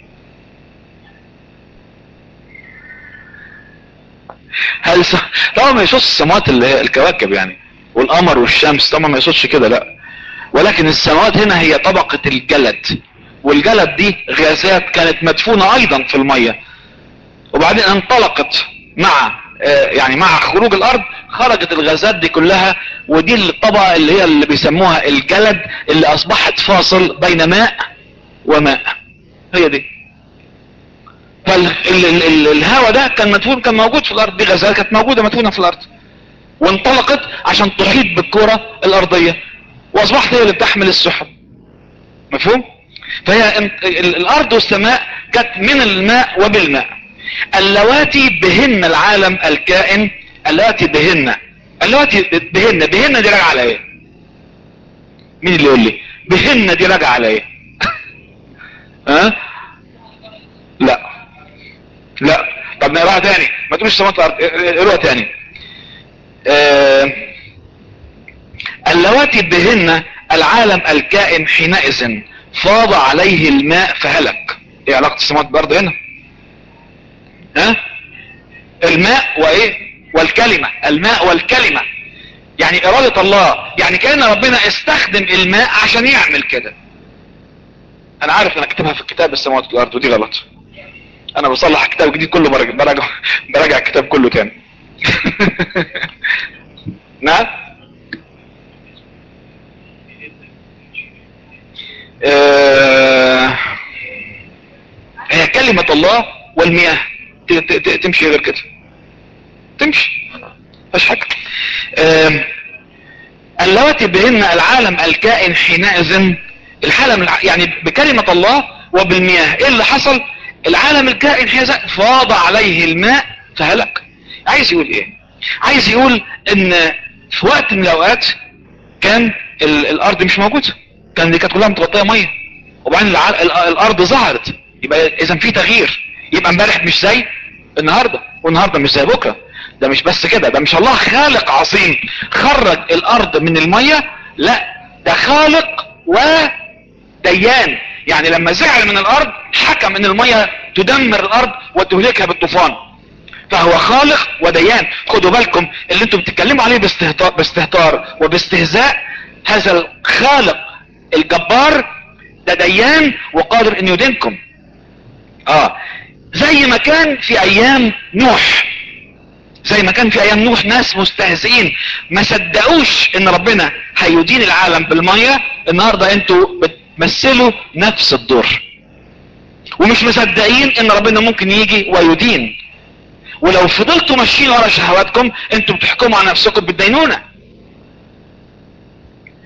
هل س... طبعا ما يقصدش السماوات اللي هي الكواكب يعني والقمر والشمس طبعا ما يقصدش كده لا ولكن السماوات هنا هي طبقة الجلد والجلد دي غازات كانت مدفونة ايضا في المية وبعدين انطلقت مع يعني مع خروج الارض خرجت الغازات دي كلها ودي الطبقة اللي هي اللي بيسموها الجلد اللي اصبحت فاصل بين ماء وماء هي دي فالهواء ده كان مدفون كان موجود في الارض دي غازات كانت موجودة مدفونة في الارض وانطلقت عشان تحيط بالكرة الارضية واصبحت هي اللي بتحمل السحب مفهوم فهي الارض والسماء كانت من الماء وبالماء اللواتي بهن العالم الكائن اللواتي بهن اللواتي بهن بهن دي راجعه على ايه مين اللي يقول لي بهن دي راجعه على ايه ها أه؟ لا لا طب نقراها تاني ما تقولش سماوات الارض اقراها تاني أه... اللواتي بهن العالم الكائن حينئذ فاض عليه الماء فهلك ايه علاقة السماوات بالارض هنا ها الماء وايه والكلمة الماء والكلمة يعني ارادة الله يعني كأن ربنا استخدم الماء عشان يعمل كده انا عارف انا كتبها في الكتاب السماوات والارض ودي غلط انا بصلح كتاب جديد كله براجع براجع, براجع الكتاب كله تاني نعم آه هي كلمة الله والمياه تمشي غير كده تمشي مش حاجة آه اللواتي بهن العالم الكائن حينئذ العالم يعني بكلمة الله وبالمياه ايه اللي حصل العالم الكائن حينئذ فاض عليه الماء فهلك عايز يقول ايه عايز يقول ان في وقت من الاوقات كان الارض مش موجوده كان دي كانت كلها متغطيه ميه وبعدين الارض ظهرت يبقى اذا في تغيير يبقى امبارح مش زي النهارده والنهارده مش زي بكره ده مش بس كده ده مش الله خالق عظيم خرج الارض من الميه لا ده خالق وديان يعني لما زعل من الارض حكم ان الميه تدمر الارض وتهلكها بالطوفان فهو خالق وديان خدوا بالكم اللي انتم بتتكلموا عليه باستهتار, باستهتار وباستهزاء هذا الخالق الجبار ده ديان وقادر ان يدينكم اه زي ما كان في ايام نوح زي ما كان في ايام نوح ناس مستهزئين ما صدقوش ان ربنا هيدين العالم بالمية النهاردة انتوا بتمثلوا نفس الدور ومش مصدقين ان ربنا ممكن يجي ويدين ولو فضلتوا ماشيين ورا شهواتكم انتوا بتحكموا على نفسكم بالدينونة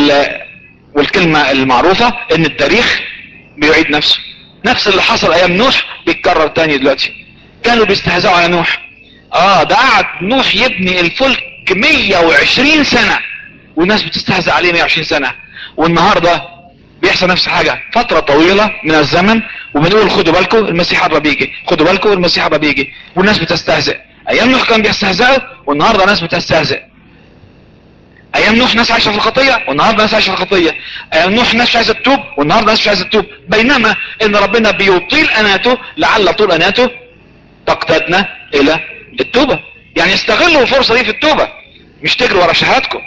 وال والكلمة المعروفة ان التاريخ بيعيد نفسه نفس اللي حصل ايام نوح بيتكرر تاني دلوقتي كانوا بيستهزئوا على نوح اه ده قعد نوح يبني الفلك 120 سنة والناس بتستهزأ عليه 120 سنة والنهاردة بيحصل نفس الحاجة فترة طويلة من الزمن وبنقول خدوا بالكم المسيح قرب يجي خدوا بالكم المسيح قرب يجي والناس بتستهزئ ايام نوح كانوا بيستهزئوا والنهاردة ناس بتستهزئ ايام نوح ناس عايشه في الخطيه والنهارده ناس عايشه في الخطيه ايام نوح ناس مش عايزه تتوب والنهارده ناس مش عايزه تتوب بينما ان ربنا بيطيل اناته لعل طول اناته تقتدنا الى التوبه يعني استغلوا الفرصه دي في التوبه مش تجروا ورا شهادتكم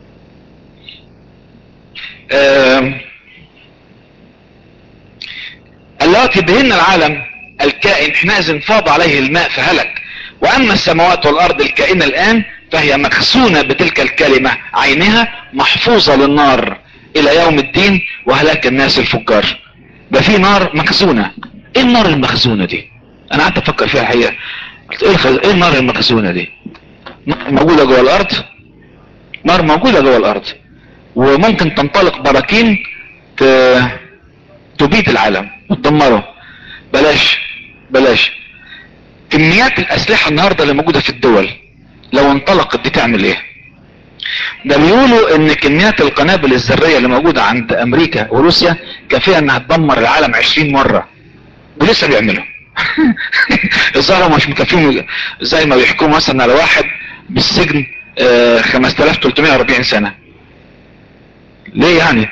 اللاتي بهن العالم الكائن حينئذ فاض عليه الماء فهلك واما السماوات والارض الكائنه الان فهي مكسونة بتلك الكلمة عينها محفوظة للنار الى يوم الدين وهلاك الناس الفجار ده في نار مخزونة ايه النار المخزونة دي انا قعدت افكر فيها الحقيقة قلت ايه, الخز... ايه النار المخزونة دي موجودة جوه الارض نار موجودة جوه الارض وممكن تنطلق براكين ت... تبيد العالم وتدمره بلاش بلاش كميات الاسلحة النهاردة اللي موجودة في الدول لو انطلقت دي تعمل ايه ده بيقولوا ان كميات القنابل الذرية اللي موجودة عند امريكا وروسيا كافية انها تدمر العالم عشرين مرة ولسه بيعملوا الظاهر مش مكفيهم زي ما بيحكوا مثلا على واحد بالسجن آه 5340 سنة ليه يعني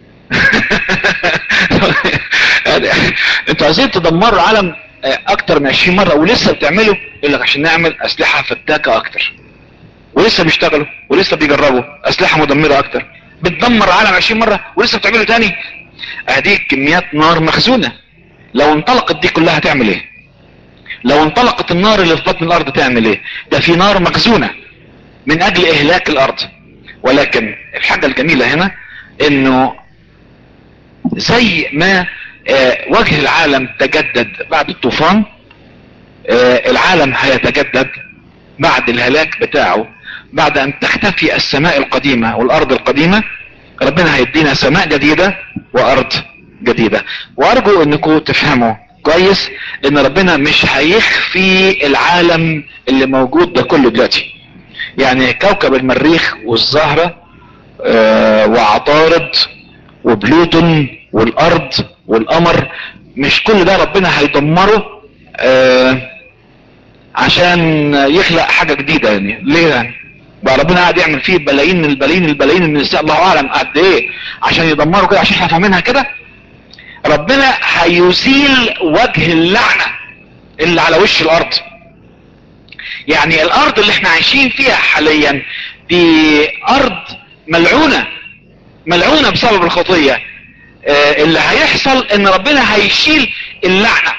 انتوا عايزين تدمروا العالم اكتر من 20 مرة ولسه بتعملوا يقول لك عشان نعمل اسلحة فتاكة اكتر ولسه بيشتغلوا ولسه بيجربوا اسلحة مدمرة اكتر بتدمر العالم 20 مرة ولسه بتعملوا تاني ادي كميات نار مخزونة لو انطلقت دي كلها تعمل ايه لو انطلقت النار اللي في بطن الارض تعمل ايه ده في نار مخزونة من اجل اهلاك الارض ولكن الحاجة الجميلة هنا انه زي ما آه وجه العالم تجدد بعد الطوفان آه العالم هيتجدد بعد الهلاك بتاعه بعد ان تختفي السماء القديمة والارض القديمة ربنا هيدينا سماء جديدة وارض جديدة وارجو انكم تفهموا كويس ان ربنا مش هيخفي العالم اللي موجود ده كله دلوقتي يعني كوكب المريخ والزهرة آه وعطارد وبلوتون والارض والقمر مش كل ده ربنا هيدمره آه عشان يخلق حاجة جديدة يعني ليه يعني بقى ربنا قاعد يعمل فيه بلايين البلايين البلايين من النساء الله اعلم قد ايه عشان يدمروا كده عشان احنا فاهمينها كده ربنا هيزيل وجه اللعنة اللي على وش الارض يعني الارض اللي احنا عايشين فيها حاليا دي ارض ملعونة ملعونة بسبب الخطية اه اللي هيحصل ان ربنا هيشيل اللعنة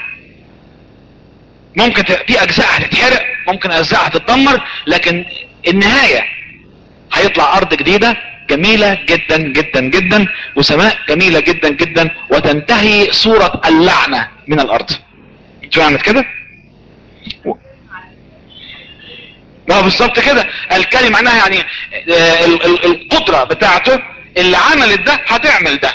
ممكن في اجزاء هتتحرق ممكن اجزاء هتتدمر لكن النهاية هيطلع ارض جديدة جميلة جدا جدا جدا وسماء جميلة جدا جدا وتنتهي صورة اللعنة من الارض شو عملت كده ما بالظبط كده الكلمة معناها يعني ال ال القدرة بتاعته اللي عملت ده هتعمل ده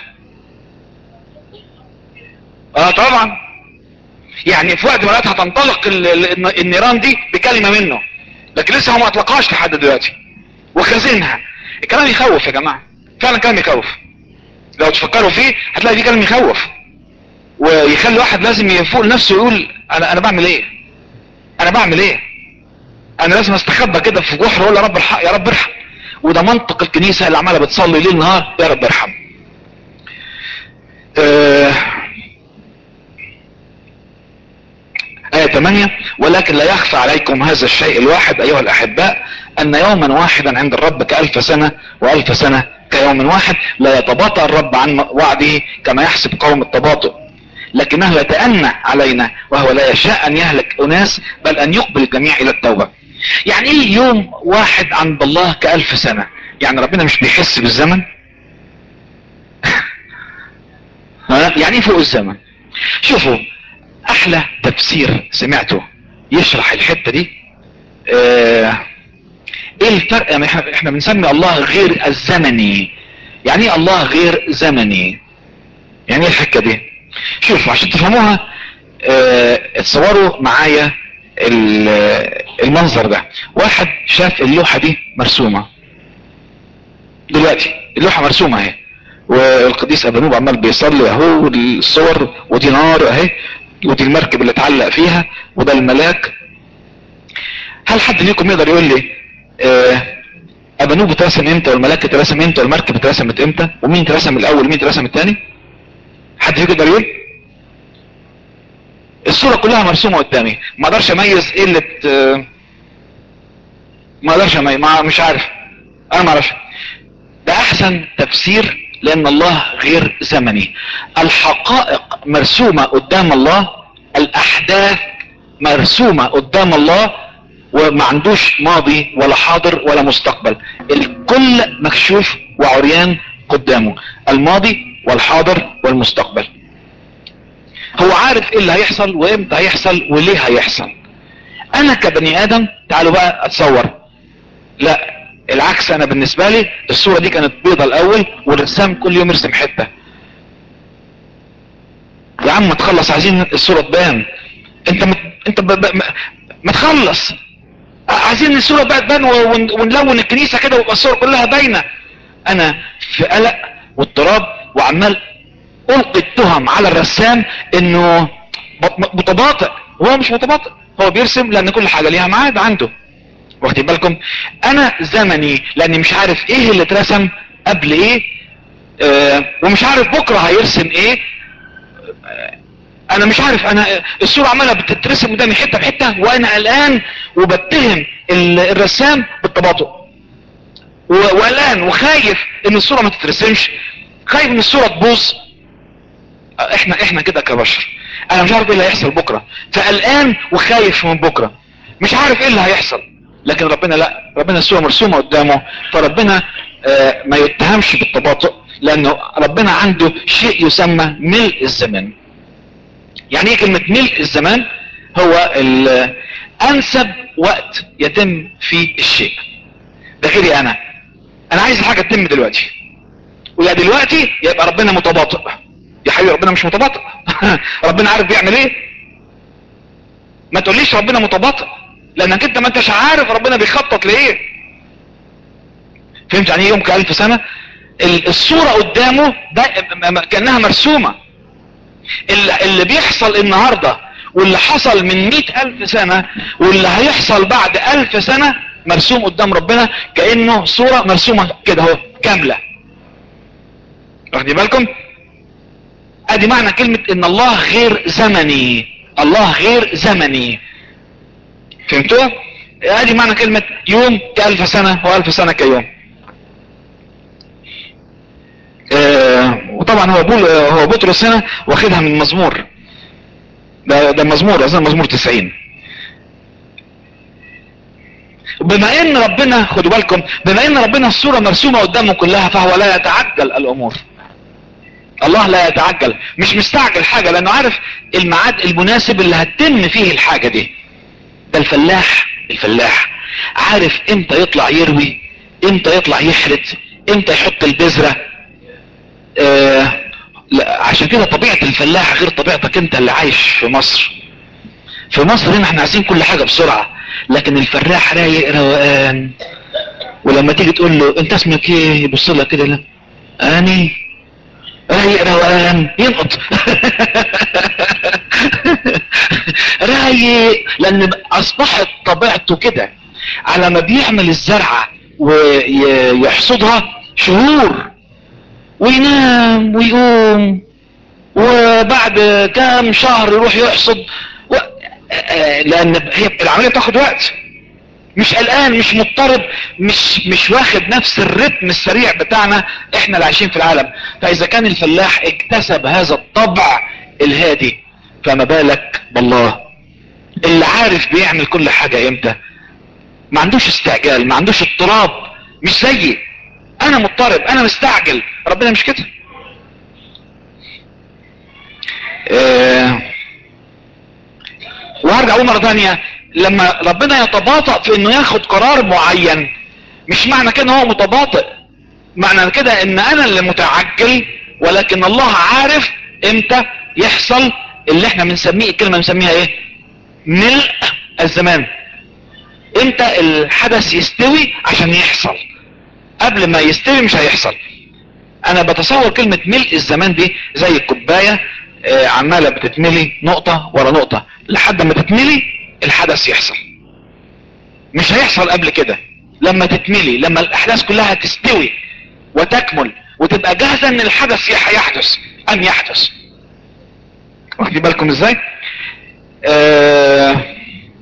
اه طبعا يعني في وقت ما هتنطلق النيران دي بكلمة منه لكن لسه هو ما اطلقهاش لحد دلوقتي وخزنها الكلام يخوف يا جماعة فعلا كلام يخوف لو تفكروا فيه هتلاقي فيه كلام يخوف ويخلي واحد لازم يفوق نفسه ويقول انا انا بعمل ايه انا بعمل ايه انا لازم استخبى كده في جحر واقول يا رب ارحم يا رب ارحم وده منطق الكنيسة اللي عمالة بتصلي ليل نهار يا رب ارحم آه آية 8 ولكن لا يخفى عليكم هذا الشيء الواحد أيها الأحباء أن يوما واحدا عند الرب كألف سنة وألف سنة كيوم واحد لا يتباطأ الرب عن وعده كما يحسب قوم التباطؤ لكنه يتأنى علينا وهو لا يشاء أن يهلك أناس بل أن يقبل الجميع إلى التوبة يعني إيه يوم واحد عند الله كألف سنة يعني ربنا مش بيحس بالزمن ها يعني إيه فوق الزمن شوفوا احلى تفسير سمعته يشرح الحتة دي اه ايه الفرق يعني احنا, احنا بنسمي الله غير الزمني يعني ايه الله غير زمني يعني ايه الحكه دي شوفوا عشان تفهموها اه اتصوروا معايا المنظر ده واحد شاف اللوحة دي مرسومة دلوقتي اللوحة مرسومة اهي والقديس ابنوب عمال بيصلي اهو الصور ودي نار اهي ودي المركب اللي اتعلق فيها وده الملاك هل حد فيكم يقدر يقول لي اه ابنوب اترسم امتى والملاك اترسم امتى والمركب اترسمت امتى ومين اترسم الاول ومين اترسم الثاني حد فيكم يقدر يقول الصورة كلها مرسومة قدامي ما اقدرش اميز ايه اللي ت... ما اقدرش اميز ما مش عارف انا ما اعرفش ده احسن تفسير لان الله غير زمني الحقائق مرسومة قدام الله الاحداث مرسومة قدام الله وما عندوش ماضي ولا حاضر ولا مستقبل الكل مكشوف وعريان قدامه الماضي والحاضر والمستقبل هو عارف ايه اللي هيحصل وامتى هيحصل وليه هيحصل انا كبني ادم تعالوا بقى اتصور لا العكس انا بالنسبة لي الصورة دي كانت بيضة الاول والرسام كل يوم يرسم حتة يا عم ما تخلص عايزين الصورة تبان انت مت... انت ب... ب... ما تخلص عايزين الصورة بقى تبان ون... ونلون الكنيسة كده ويبقى الصورة كلها باينة انا في قلق واضطراب وعمال القي التهم على الرسام انه متباطئ هو مش متباطئ هو بيرسم لان كل حاجة ليها ميعاد عنده واخدين بالكم انا زمني لاني مش عارف ايه اللي اترسم قبل ايه آه ومش عارف بكرة هيرسم ايه آه انا مش عارف انا الصورة عمالة بتترسم قدامي حتة بحتة وانا قلقان وبتهم الرسام بالتباطؤ وقلقان وخايف ان الصورة ما تترسمش خايف ان الصورة تبوظ احنا احنا كده كبشر انا مش عارف ايه اللي هيحصل بكرة فقلقان وخايف من بكرة مش عارف ايه اللي هيحصل لكن ربنا لا ربنا الصورة مرسومة قدامه فربنا آه ما يتهمش بالتباطؤ لانه ربنا عنده شيء يسمى ملء الزمان يعني ايه كلمة ملء الزمان هو انسب وقت يتم فيه الشيء ده غيري انا انا عايز الحاجة تتم دلوقتي ويا دلوقتي يبقى ربنا متباطئ يا حبيبي ربنا مش متباطئ ربنا عارف بيعمل ايه ما تقوليش ربنا متباطئ لانك انت ما انتش عارف ربنا بيخطط لايه فهمت يعني ايه يوم كالف سنة الصورة قدامه ده كأنها مرسومة اللي بيحصل النهاردة واللي حصل من مئة الف سنة واللي هيحصل بعد الف سنة مرسوم قدام ربنا كأنه صورة مرسومة كده اهو كاملة واخدين بالكم ادي معنى كلمة ان الله غير زمني الله غير زمني فهمتوا ادي معنى كلمة يوم كالف سنة والف سنة كيوم آه وطبعا هو بول هو بطرس هنا واخدها من مزمور ده ده مزمور اظن مزمور 90 بما ان ربنا خدوا بالكم بما ان ربنا الصورة مرسومة قدامه كلها فهو لا يتعجل الامور الله لا يتعجل مش مستعجل حاجة لانه عارف الميعاد المناسب اللي هتتم فيه الحاجة دي ده الفلاح الفلاح عارف امتى يطلع يروي امتى يطلع يحرث امتى يحط البذرة آه عشان كده طبيعة الفلاح غير طبيعتك انت اللي عايش في مصر في مصر هنا احنا عايزين كل حاجة بسرعة لكن الفلاح رايق روقان ولما تيجي تقول له انت اسمك ايه يبص لك كده لا اني رايق روقان ينقط رايق لان اصبحت طبيعته كده على ما بيعمل الزرعة ويحصدها شهور وينام ويقوم وبعد كام شهر يروح يحصد و... لان هي العملية بتاخد وقت مش قلقان مش مضطرب مش مش واخد نفس الرتم السريع بتاعنا احنا اللي عايشين في العالم فاذا كان الفلاح اكتسب هذا الطبع الهادي فما بالك بالله اللي عارف بيعمل كل حاجة امتى ما عندوش استعجال ما عندوش اضطراب مش زيي انا مضطرب انا مستعجل ربنا مش كده اه وهرجع اقول مرة تانية لما ربنا يتباطأ في انه ياخد قرار معين مش معنى كده هو متباطئ معنى كده ان انا اللي متعجل ولكن الله عارف امتى يحصل اللي احنا بنسميه الكلمة بنسميها ايه ملء الزمان امتى الحدث يستوي عشان يحصل قبل ما يستوي مش هيحصل انا بتصور كلمة ملء الزمان دي زي الكوباية آه، عمالة بتتملي نقطة ورا نقطة لحد ما تتملي الحدث يحصل مش هيحصل قبل كده لما تتملي لما الاحداث كلها تستوي وتكمل وتبقى جاهزة ان الحدث يح- يحدث ان يحدث واخدين بالكم ازاي آه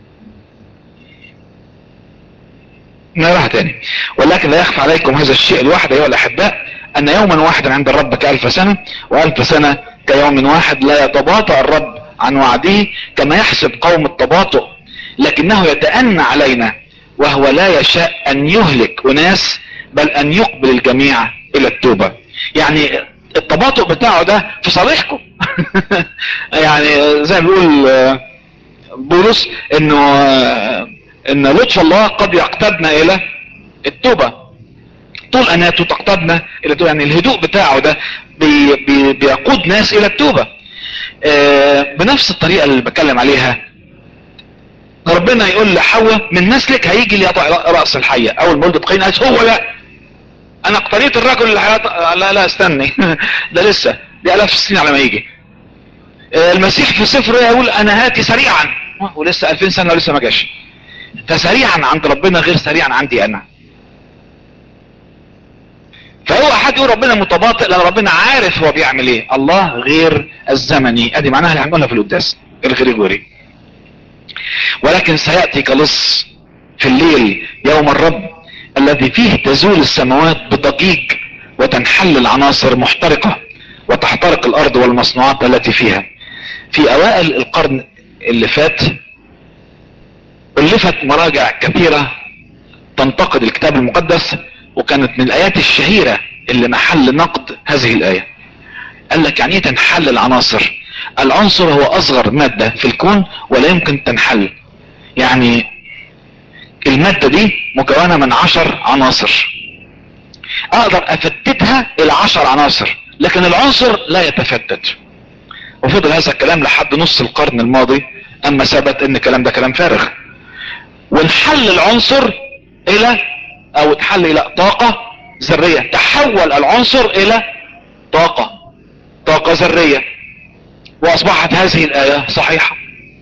نراها تاني ولكن لا يخفى عليكم هذا الشيء الواحد ايها الاحباء ان يوما واحدا عند الرب كالف سنة والف سنة كيوم واحد لا يتباطأ الرب عن وعده كما يحسب قوم التباطؤ لكنه يتأنى علينا وهو لا يشاء ان يهلك اناس بل ان يقبل الجميع الى التوبة يعني التباطؤ بتاعه ده في صالحكم يعني زي ما بيقول آه، بولس انه آه، ان لطف الله قد يقتدنا الى التوبة طول اناته تقتدنا الى التوبة يعني الهدوء بتاعه ده بي بي بيقود ناس الى التوبة آه، بنفس الطريقة اللي بتكلم عليها ربنا يقول لحواء من نسلك هيجي اللي يقطع رأس الحية اول ما ولد قايين قالت هو لا انا اقتريت الرجل اللي هيقطع لا لا استني ده لسه دي الاف السنين على ما يجي آه، المسيح في سفره يقول انا هاتي سريعا ولسه 2000 سنة ولسه ما جاش فسريعا عند ربنا غير سريعا عندي انا فهو احد يقول ربنا متباطئ لان ربنا عارف هو بيعمل ايه الله غير الزمني ادي معناها اللي هنقولها في القداس الغريغوري ولكن سيأتي كلص في الليل يوم الرب الذي فيه تزول السماوات بضجيج وتنحل العناصر محترقة وتحترق الارض والمصنوعات التي فيها في اوائل القرن اللي فات الفت مراجع كثيرة تنتقد الكتاب المقدس وكانت من الايات الشهيرة اللي محل نقد هذه الاية قال لك يعني ايه تنحل العناصر العنصر هو اصغر مادة في الكون ولا يمكن تنحل يعني المادة دي مكونة من عشر عناصر اقدر افتتها الى عشر عناصر لكن العنصر لا يتفتت وفضل هذا الكلام لحد نص القرن الماضي اما ثبت ان الكلام ده كلام فارغ ونحل العنصر الى او تحل الى طاقة ذرية تحول العنصر الى طاقة طاقة ذرية واصبحت هذه الاية صحيحة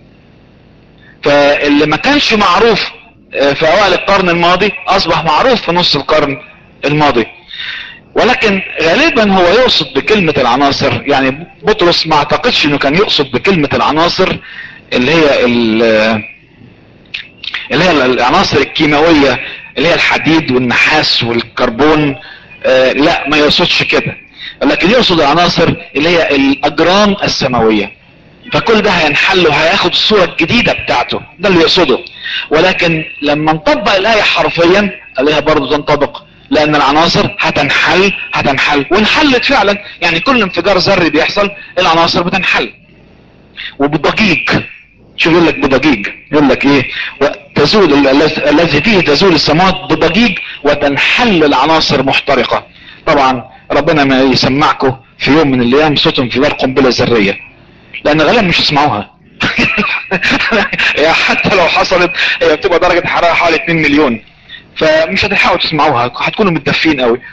فاللي ما كانش معروف آه، في اوائل القرن الماضي اصبح معروف في نص القرن الماضي ولكن غالبا هو يقصد بكلمة العناصر يعني بطرس ما اعتقدش انه كان يقصد بكلمة العناصر اللي هي ال- اللي هي العناصر الكيماوية اللي هي الحديد والنحاس والكربون آه لا ما يقصدش كده لكن يقصد العناصر اللي هي الاجرام السماوية فكل ده هينحل وهياخد الصورة الجديدة بتاعته ده اللي يقصده ولكن لما نطبق الآية حرفيا عليها برضو تنطبق لان العناصر هتنحل هتنحل وانحلت فعلا يعني كل انفجار ذري بيحصل العناصر بتنحل وبضجيج شوف يقول لك بضجيج يقول لك ايه تزول ال- الذي الذي فيه تزول السماوات بضجيج وتنحل العناصر محترقة طبعا ربنا ما يسمعكم في يوم من الايام صوت انفجار قنبلة ذرية لان غالبا مش هتسمعوها يعني حتى لو حصلت هي بتبقى درجة حرارة حوالي 2 مليون فمش هتلحقوا تسمعوها هتكونوا متدفين قوي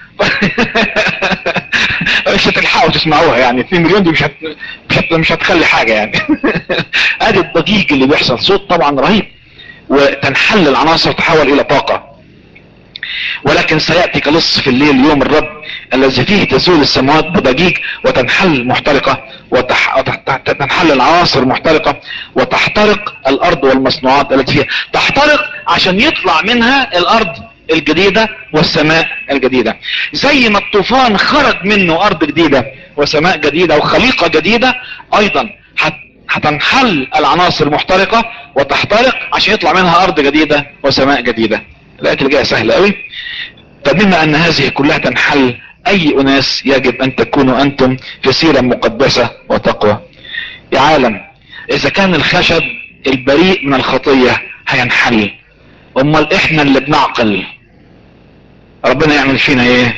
مش هتلحقوا تسمعوها يعني 2 مليون دي مش هت... مش, هت... مش هتخلي حاجة يعني ادي الضجيج اللي بيحصل صوت طبعا رهيب وتنحل العناصر تحول الى طاقة ولكن سيأتي كلص في الليل يوم الرب الذي فيه تزول السماوات بضجيج وتنحل محترقة وتح... وتح- تنحل العناصر محترقة وتحترق الارض والمصنوعات التي فيها تحترق عشان يطلع منها الارض الجديدة والسماء الجديدة زي ما الطوفان خرج منه ارض جديدة وسماء جديدة وخليقة جديدة ايضا هت... هتنحل العناصر محترقة وتحترق عشان يطلع منها ارض جديدة وسماء جديدة الايات اللي جايه سهله قوي فبما ان هذه كلها تنحل اي اناس يجب ان تكونوا انتم في سيرة مقدسة وتقوى يا عالم اذا كان الخشب البريء من الخطية هينحل امال احنا اللي بنعقل ربنا يعمل فينا ايه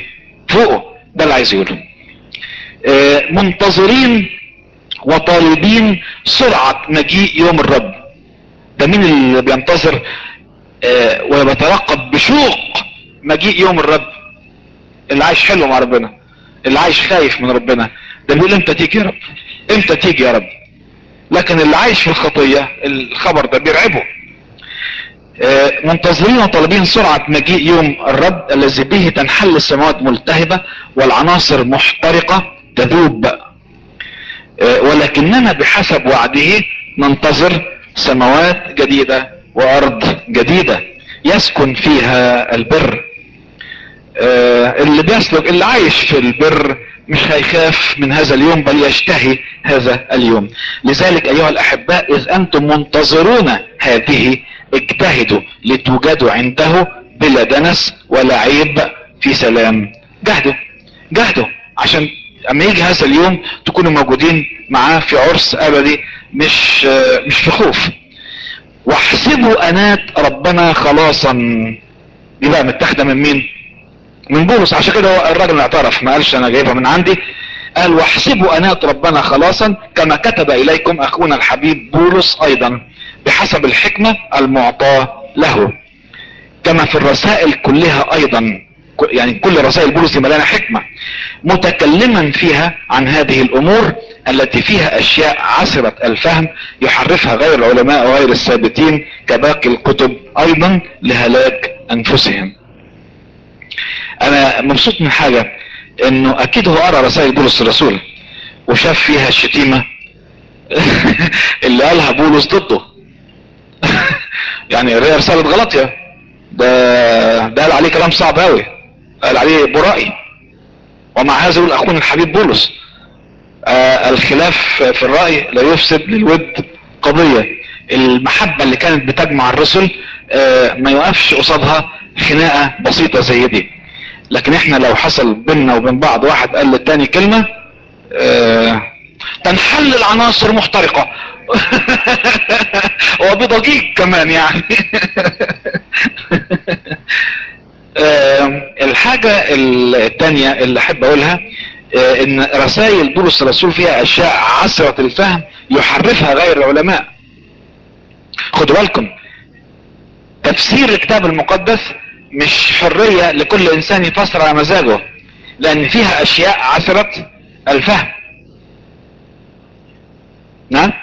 فوقه ده اللي عايز يقوله آه، منتظرين وطالبين سرعة مجيء يوم الرب ده مين اللي بينتظر آه، ويترقب بشوق مجيء يوم الرب اللي عايش حلو مع ربنا اللي عايش خايف من ربنا ده بيقول امتى تيجي يا رب امتى تيجي يا رب لكن اللي عايش في الخطية الخبر ده بيرعبه آه، منتظرين وطالبين سرعة مجيء يوم الرب الذي به تنحل السماوات ملتهبة والعناصر محترقة تذوب آه، ولكننا بحسب وعده ننتظر سماوات جديدة وارض جديدة يسكن فيها البر آه، اللي بيسلك اللي عايش في البر مش هيخاف من هذا اليوم بل يشتهي هذا اليوم لذلك ايها الاحباء اذ انتم منتظرون هذه اجتهدوا لتوجدوا عنده بلا دنس ولا عيب في سلام جهدوا جهدوا عشان اما يجي هذا اليوم تكونوا موجودين معاه في عرس ابدي مش آه، مش في خوف واحسبوا انات ربنا خلاصا دي بقى متاخده من مين من بولس عشان كده هو الراجل اعترف ما قالش انا جايبها من عندي قال واحسبوا انات ربنا خلاصا كما كتب اليكم اخونا الحبيب بولس ايضا بحسب الحكمة المعطاة له كما في الرسائل كلها ايضا يعني كل رسائل بولس دي مليانه حكمة متكلما فيها عن هذه الامور التي فيها اشياء عسرة الفهم يحرفها غير العلماء وغير الثابتين كباقي الكتب ايضا لهلاك انفسهم انا مبسوط من حاجة انه اكيد هو قرأ رسائل بولس الرسول وشاف فيها الشتيمة اللي قالها بولس ضده يعني هي رسالة غلطية ده ده قال عليه كلام صعب قوي قال عليه برائي ومع هذا يقول اخونا الحبيب بولس آه الخلاف في الرأي لا يفسد للود قضية المحبة اللي كانت بتجمع الرسل آه ما يوقفش قصادها خناقة بسيطة زي دي لكن احنا لو حصل بيننا وبين بعض واحد قال للتاني كلمة آه تنحل العناصر محترقة وبضجيج كمان يعني آه الحاجة التانية اللي احب اقولها آه ان رسائل بولس الرسول فيها اشياء عسرة الفهم يحرفها غير العلماء خدوا بالكم تفسير الكتاب المقدس مش حرية لكل انسان يفسر على مزاجه لان فيها اشياء عسرة الفهم نعم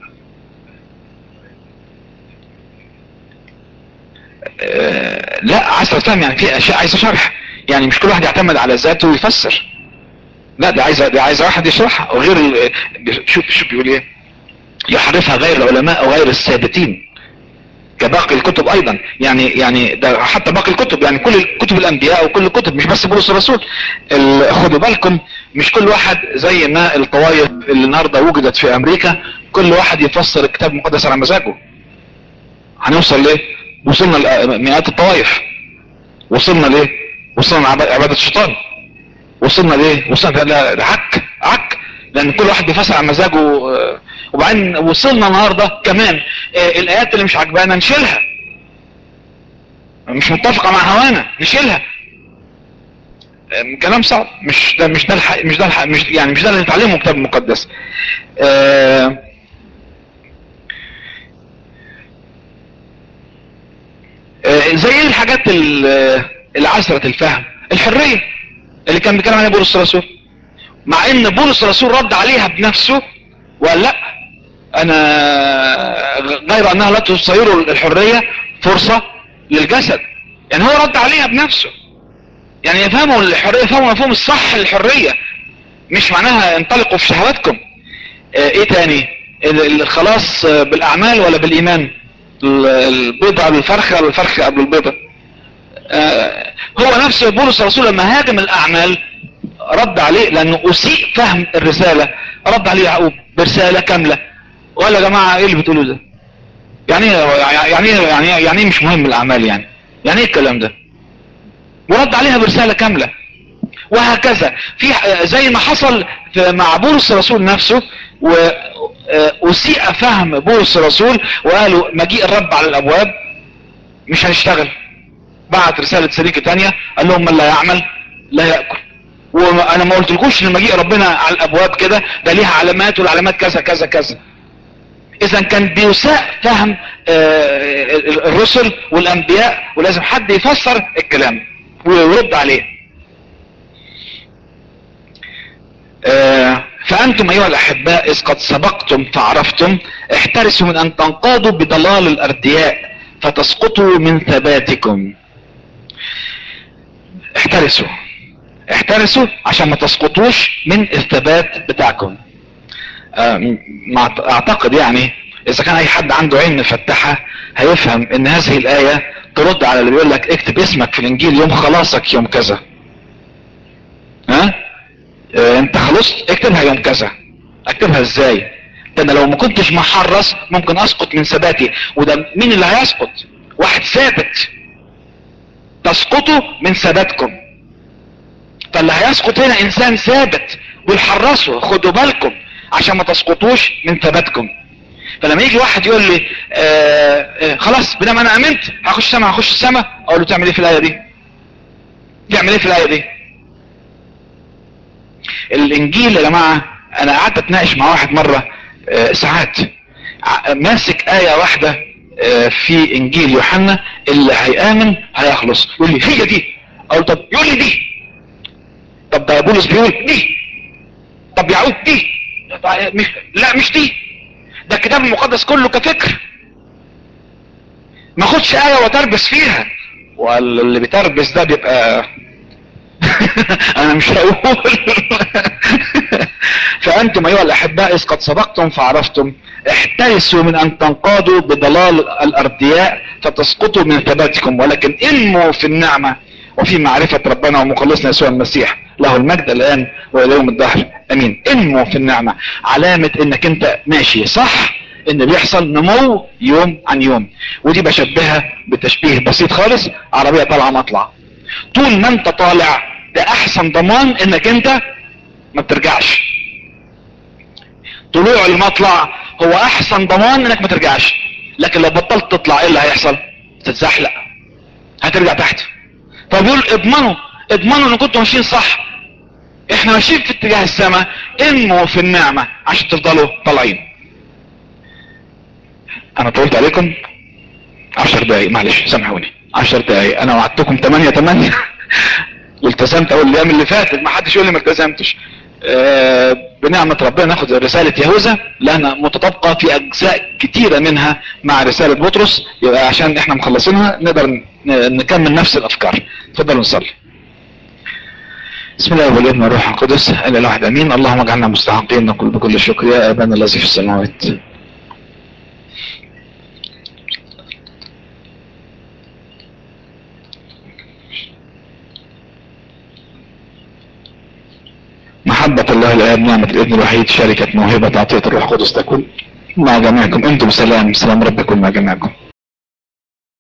آه لا عسرة الفهم يعني في اشياء عايزة شرح يعني مش كل واحد يعتمد على ذاته ويفسر لا ده عايز ده عايز واحد يشرحها وغير ال... شوف شوف بيقول ايه يحرفها غير العلماء وغير الثابتين كباقي الكتب ايضا يعني يعني ده حتى باقي الكتب يعني كل كتب الانبياء وكل الكتب مش بس بولس الرسول خدوا بالكم مش كل واحد زي ما الطوائف اللي النهارده وجدت في امريكا كل واحد يفسر الكتاب المقدس على مزاجه هنوصل ليه وصلنا لمئات الطوائف وصلنا ليه وصلنا عبادة الشيطان وصلنا ليه وصلنا لا عك عك لان كل واحد بيفسر على مزاجه وبعدين وصلنا النهارده كمان الايات اللي مش عجبانا نشيلها مش متفقه مع هوانا نشيلها كلام صعب مش ده مش ده الحق مش ده الحق مش يعني مش ده اللي نتعلمه الكتاب المقدس آه آه زي ايه الحاجات اللي عسرت الفهم الحريه اللي كان بيتكلم عليها بولس الرسول مع ان بولس الرسول رد عليها بنفسه وقال لا انا غير انها لا تصير الحرية فرصة للجسد يعني هو رد عليها بنفسه يعني يفهموا الحرية يفهموا مفهوم الصح للحرية مش معناها انطلقوا في شهواتكم اه ايه تاني الخلاص بالاعمال ولا بالايمان البيضة قبل الفرخة ولا الفرخة قبل البيضة اه هو نفسه بولس الرسول لما هاجم الاعمال رد عليه لانه اسيء فهم الرسالة رد عليه يعقوب برسالة كاملة وقال يا جماعة ايه اللي بتقولوا ده يعني يعني يعني يعني مش مهم الاعمال يعني يعني ايه الكلام ده ورد عليها برسالة كاملة وهكذا في زي ما حصل مع بولس الرسول نفسه واسيء فهم بولس الرسول وقالوا مجيء الرب على الابواب مش هنشتغل بعت رسالة سريكة تانية قال لهم من لا يعمل لا يأكل وانا ما قلتلكوش ان مجيء ربنا على الابواب كده ده ليها علامات والعلامات كذا كذا كذا اذا كان بيساء فهم آه، الرسل والانبياء ولازم حد يفسر الكلام ويرد عليه آه، فانتم ايها الاحباء اذ قد سبقتم فعرفتم احترسوا من ان تنقادوا بضلال الاردياء فتسقطوا من ثباتكم احترسوا احترسوا عشان ما تسقطوش من الثبات بتاعكم آه، مع- اعتقد يعني اذا كان اي حد عنده عين مفتحة هيفهم ان هذه الاية ترد على اللي بيقول لك اكتب اسمك في الانجيل يوم خلاصك يوم كذا ها اه انت خلصت اكتبها يوم كذا اكتبها ازاي ده انا لو ما كنتش محرص ممكن اسقط من ثباتي وده مين اللي هيسقط واحد ثابت تسقطوا من ثباتكم فاللي هيسقط هنا انسان ثابت والحرصوا خدوا بالكم عشان ما تسقطوش من ثباتكم فلما يجي واحد يقول لي آه آه خلاص بدل انا امنت هخش السما هخش السما اقول له تعمل ايه في الايه دي تعمل ايه في الايه دي الانجيل يا جماعه انا قعدت اتناقش مع واحد مره آه ساعات ع- ماسك ايه واحده آه في انجيل يوحنا اللي هيامن هيخلص يقول لي هي دي اقول طب يقول لي دي طب ده بولس بيقول دي طب يعقوب دي طب مش لا مش دي ده الكتاب المقدس كله كفكر ما اخدش آية وتربس فيها واللي بيتربس ده بيبقى انا مش هقول فانتم ايها الاحباء اذ قد سبقتم فعرفتم احترسوا من ان تنقادوا بضلال الاردياء فتسقطوا من ثباتكم ولكن انموا في النعمة وفي معرفة ربنا ومخلصنا يسوع المسيح له المجد الان والى يوم الدهر امين انمو في النعمة علامة انك انت ماشي صح ان بيحصل نمو يوم عن يوم ودي بشبهها بتشبيه بسيط خالص عربية طالعة مطلع طول ما انت طالع ده احسن ضمان انك انت ما بترجعش طلوع المطلع هو احسن ضمان انك ما ترجعش لكن لو بطلت تطلع ايه اللي هيحصل تتزحلق هترجع تحت فبيقول اضمنوا اضمنوا ان كنتوا ماشيين صح احنا ماشيين في اتجاه السماء انموا في النعمة عشان تفضلوا طالعين انا طولت عليكم عشر دقايق معلش سامحوني عشر دقايق انا وعدتكم تمانية تمانية والتزمت اول الايام اللي فاتت ما حدش يقول لي ما التزمتش آه بنعمة ربنا ناخد رسالة يهوذا لانها متطابقة في اجزاء كتيرة منها مع رسالة بطرس يبقى عشان احنا مخلصينها نقدر ن- نكمل نفس الافكار تفضلوا نصلي بسم الله والابن والروح القدس الا الواحد امين اللهم اجعلنا مستحقين نقول بكل شكر يا ابانا الذي في السماوات محبة الله الآب نعمة الابن الوحيد شركة موهبة عطية الروح القدس تكون مع جميعكم انتم سلام سلام رب يكون مع جميعكم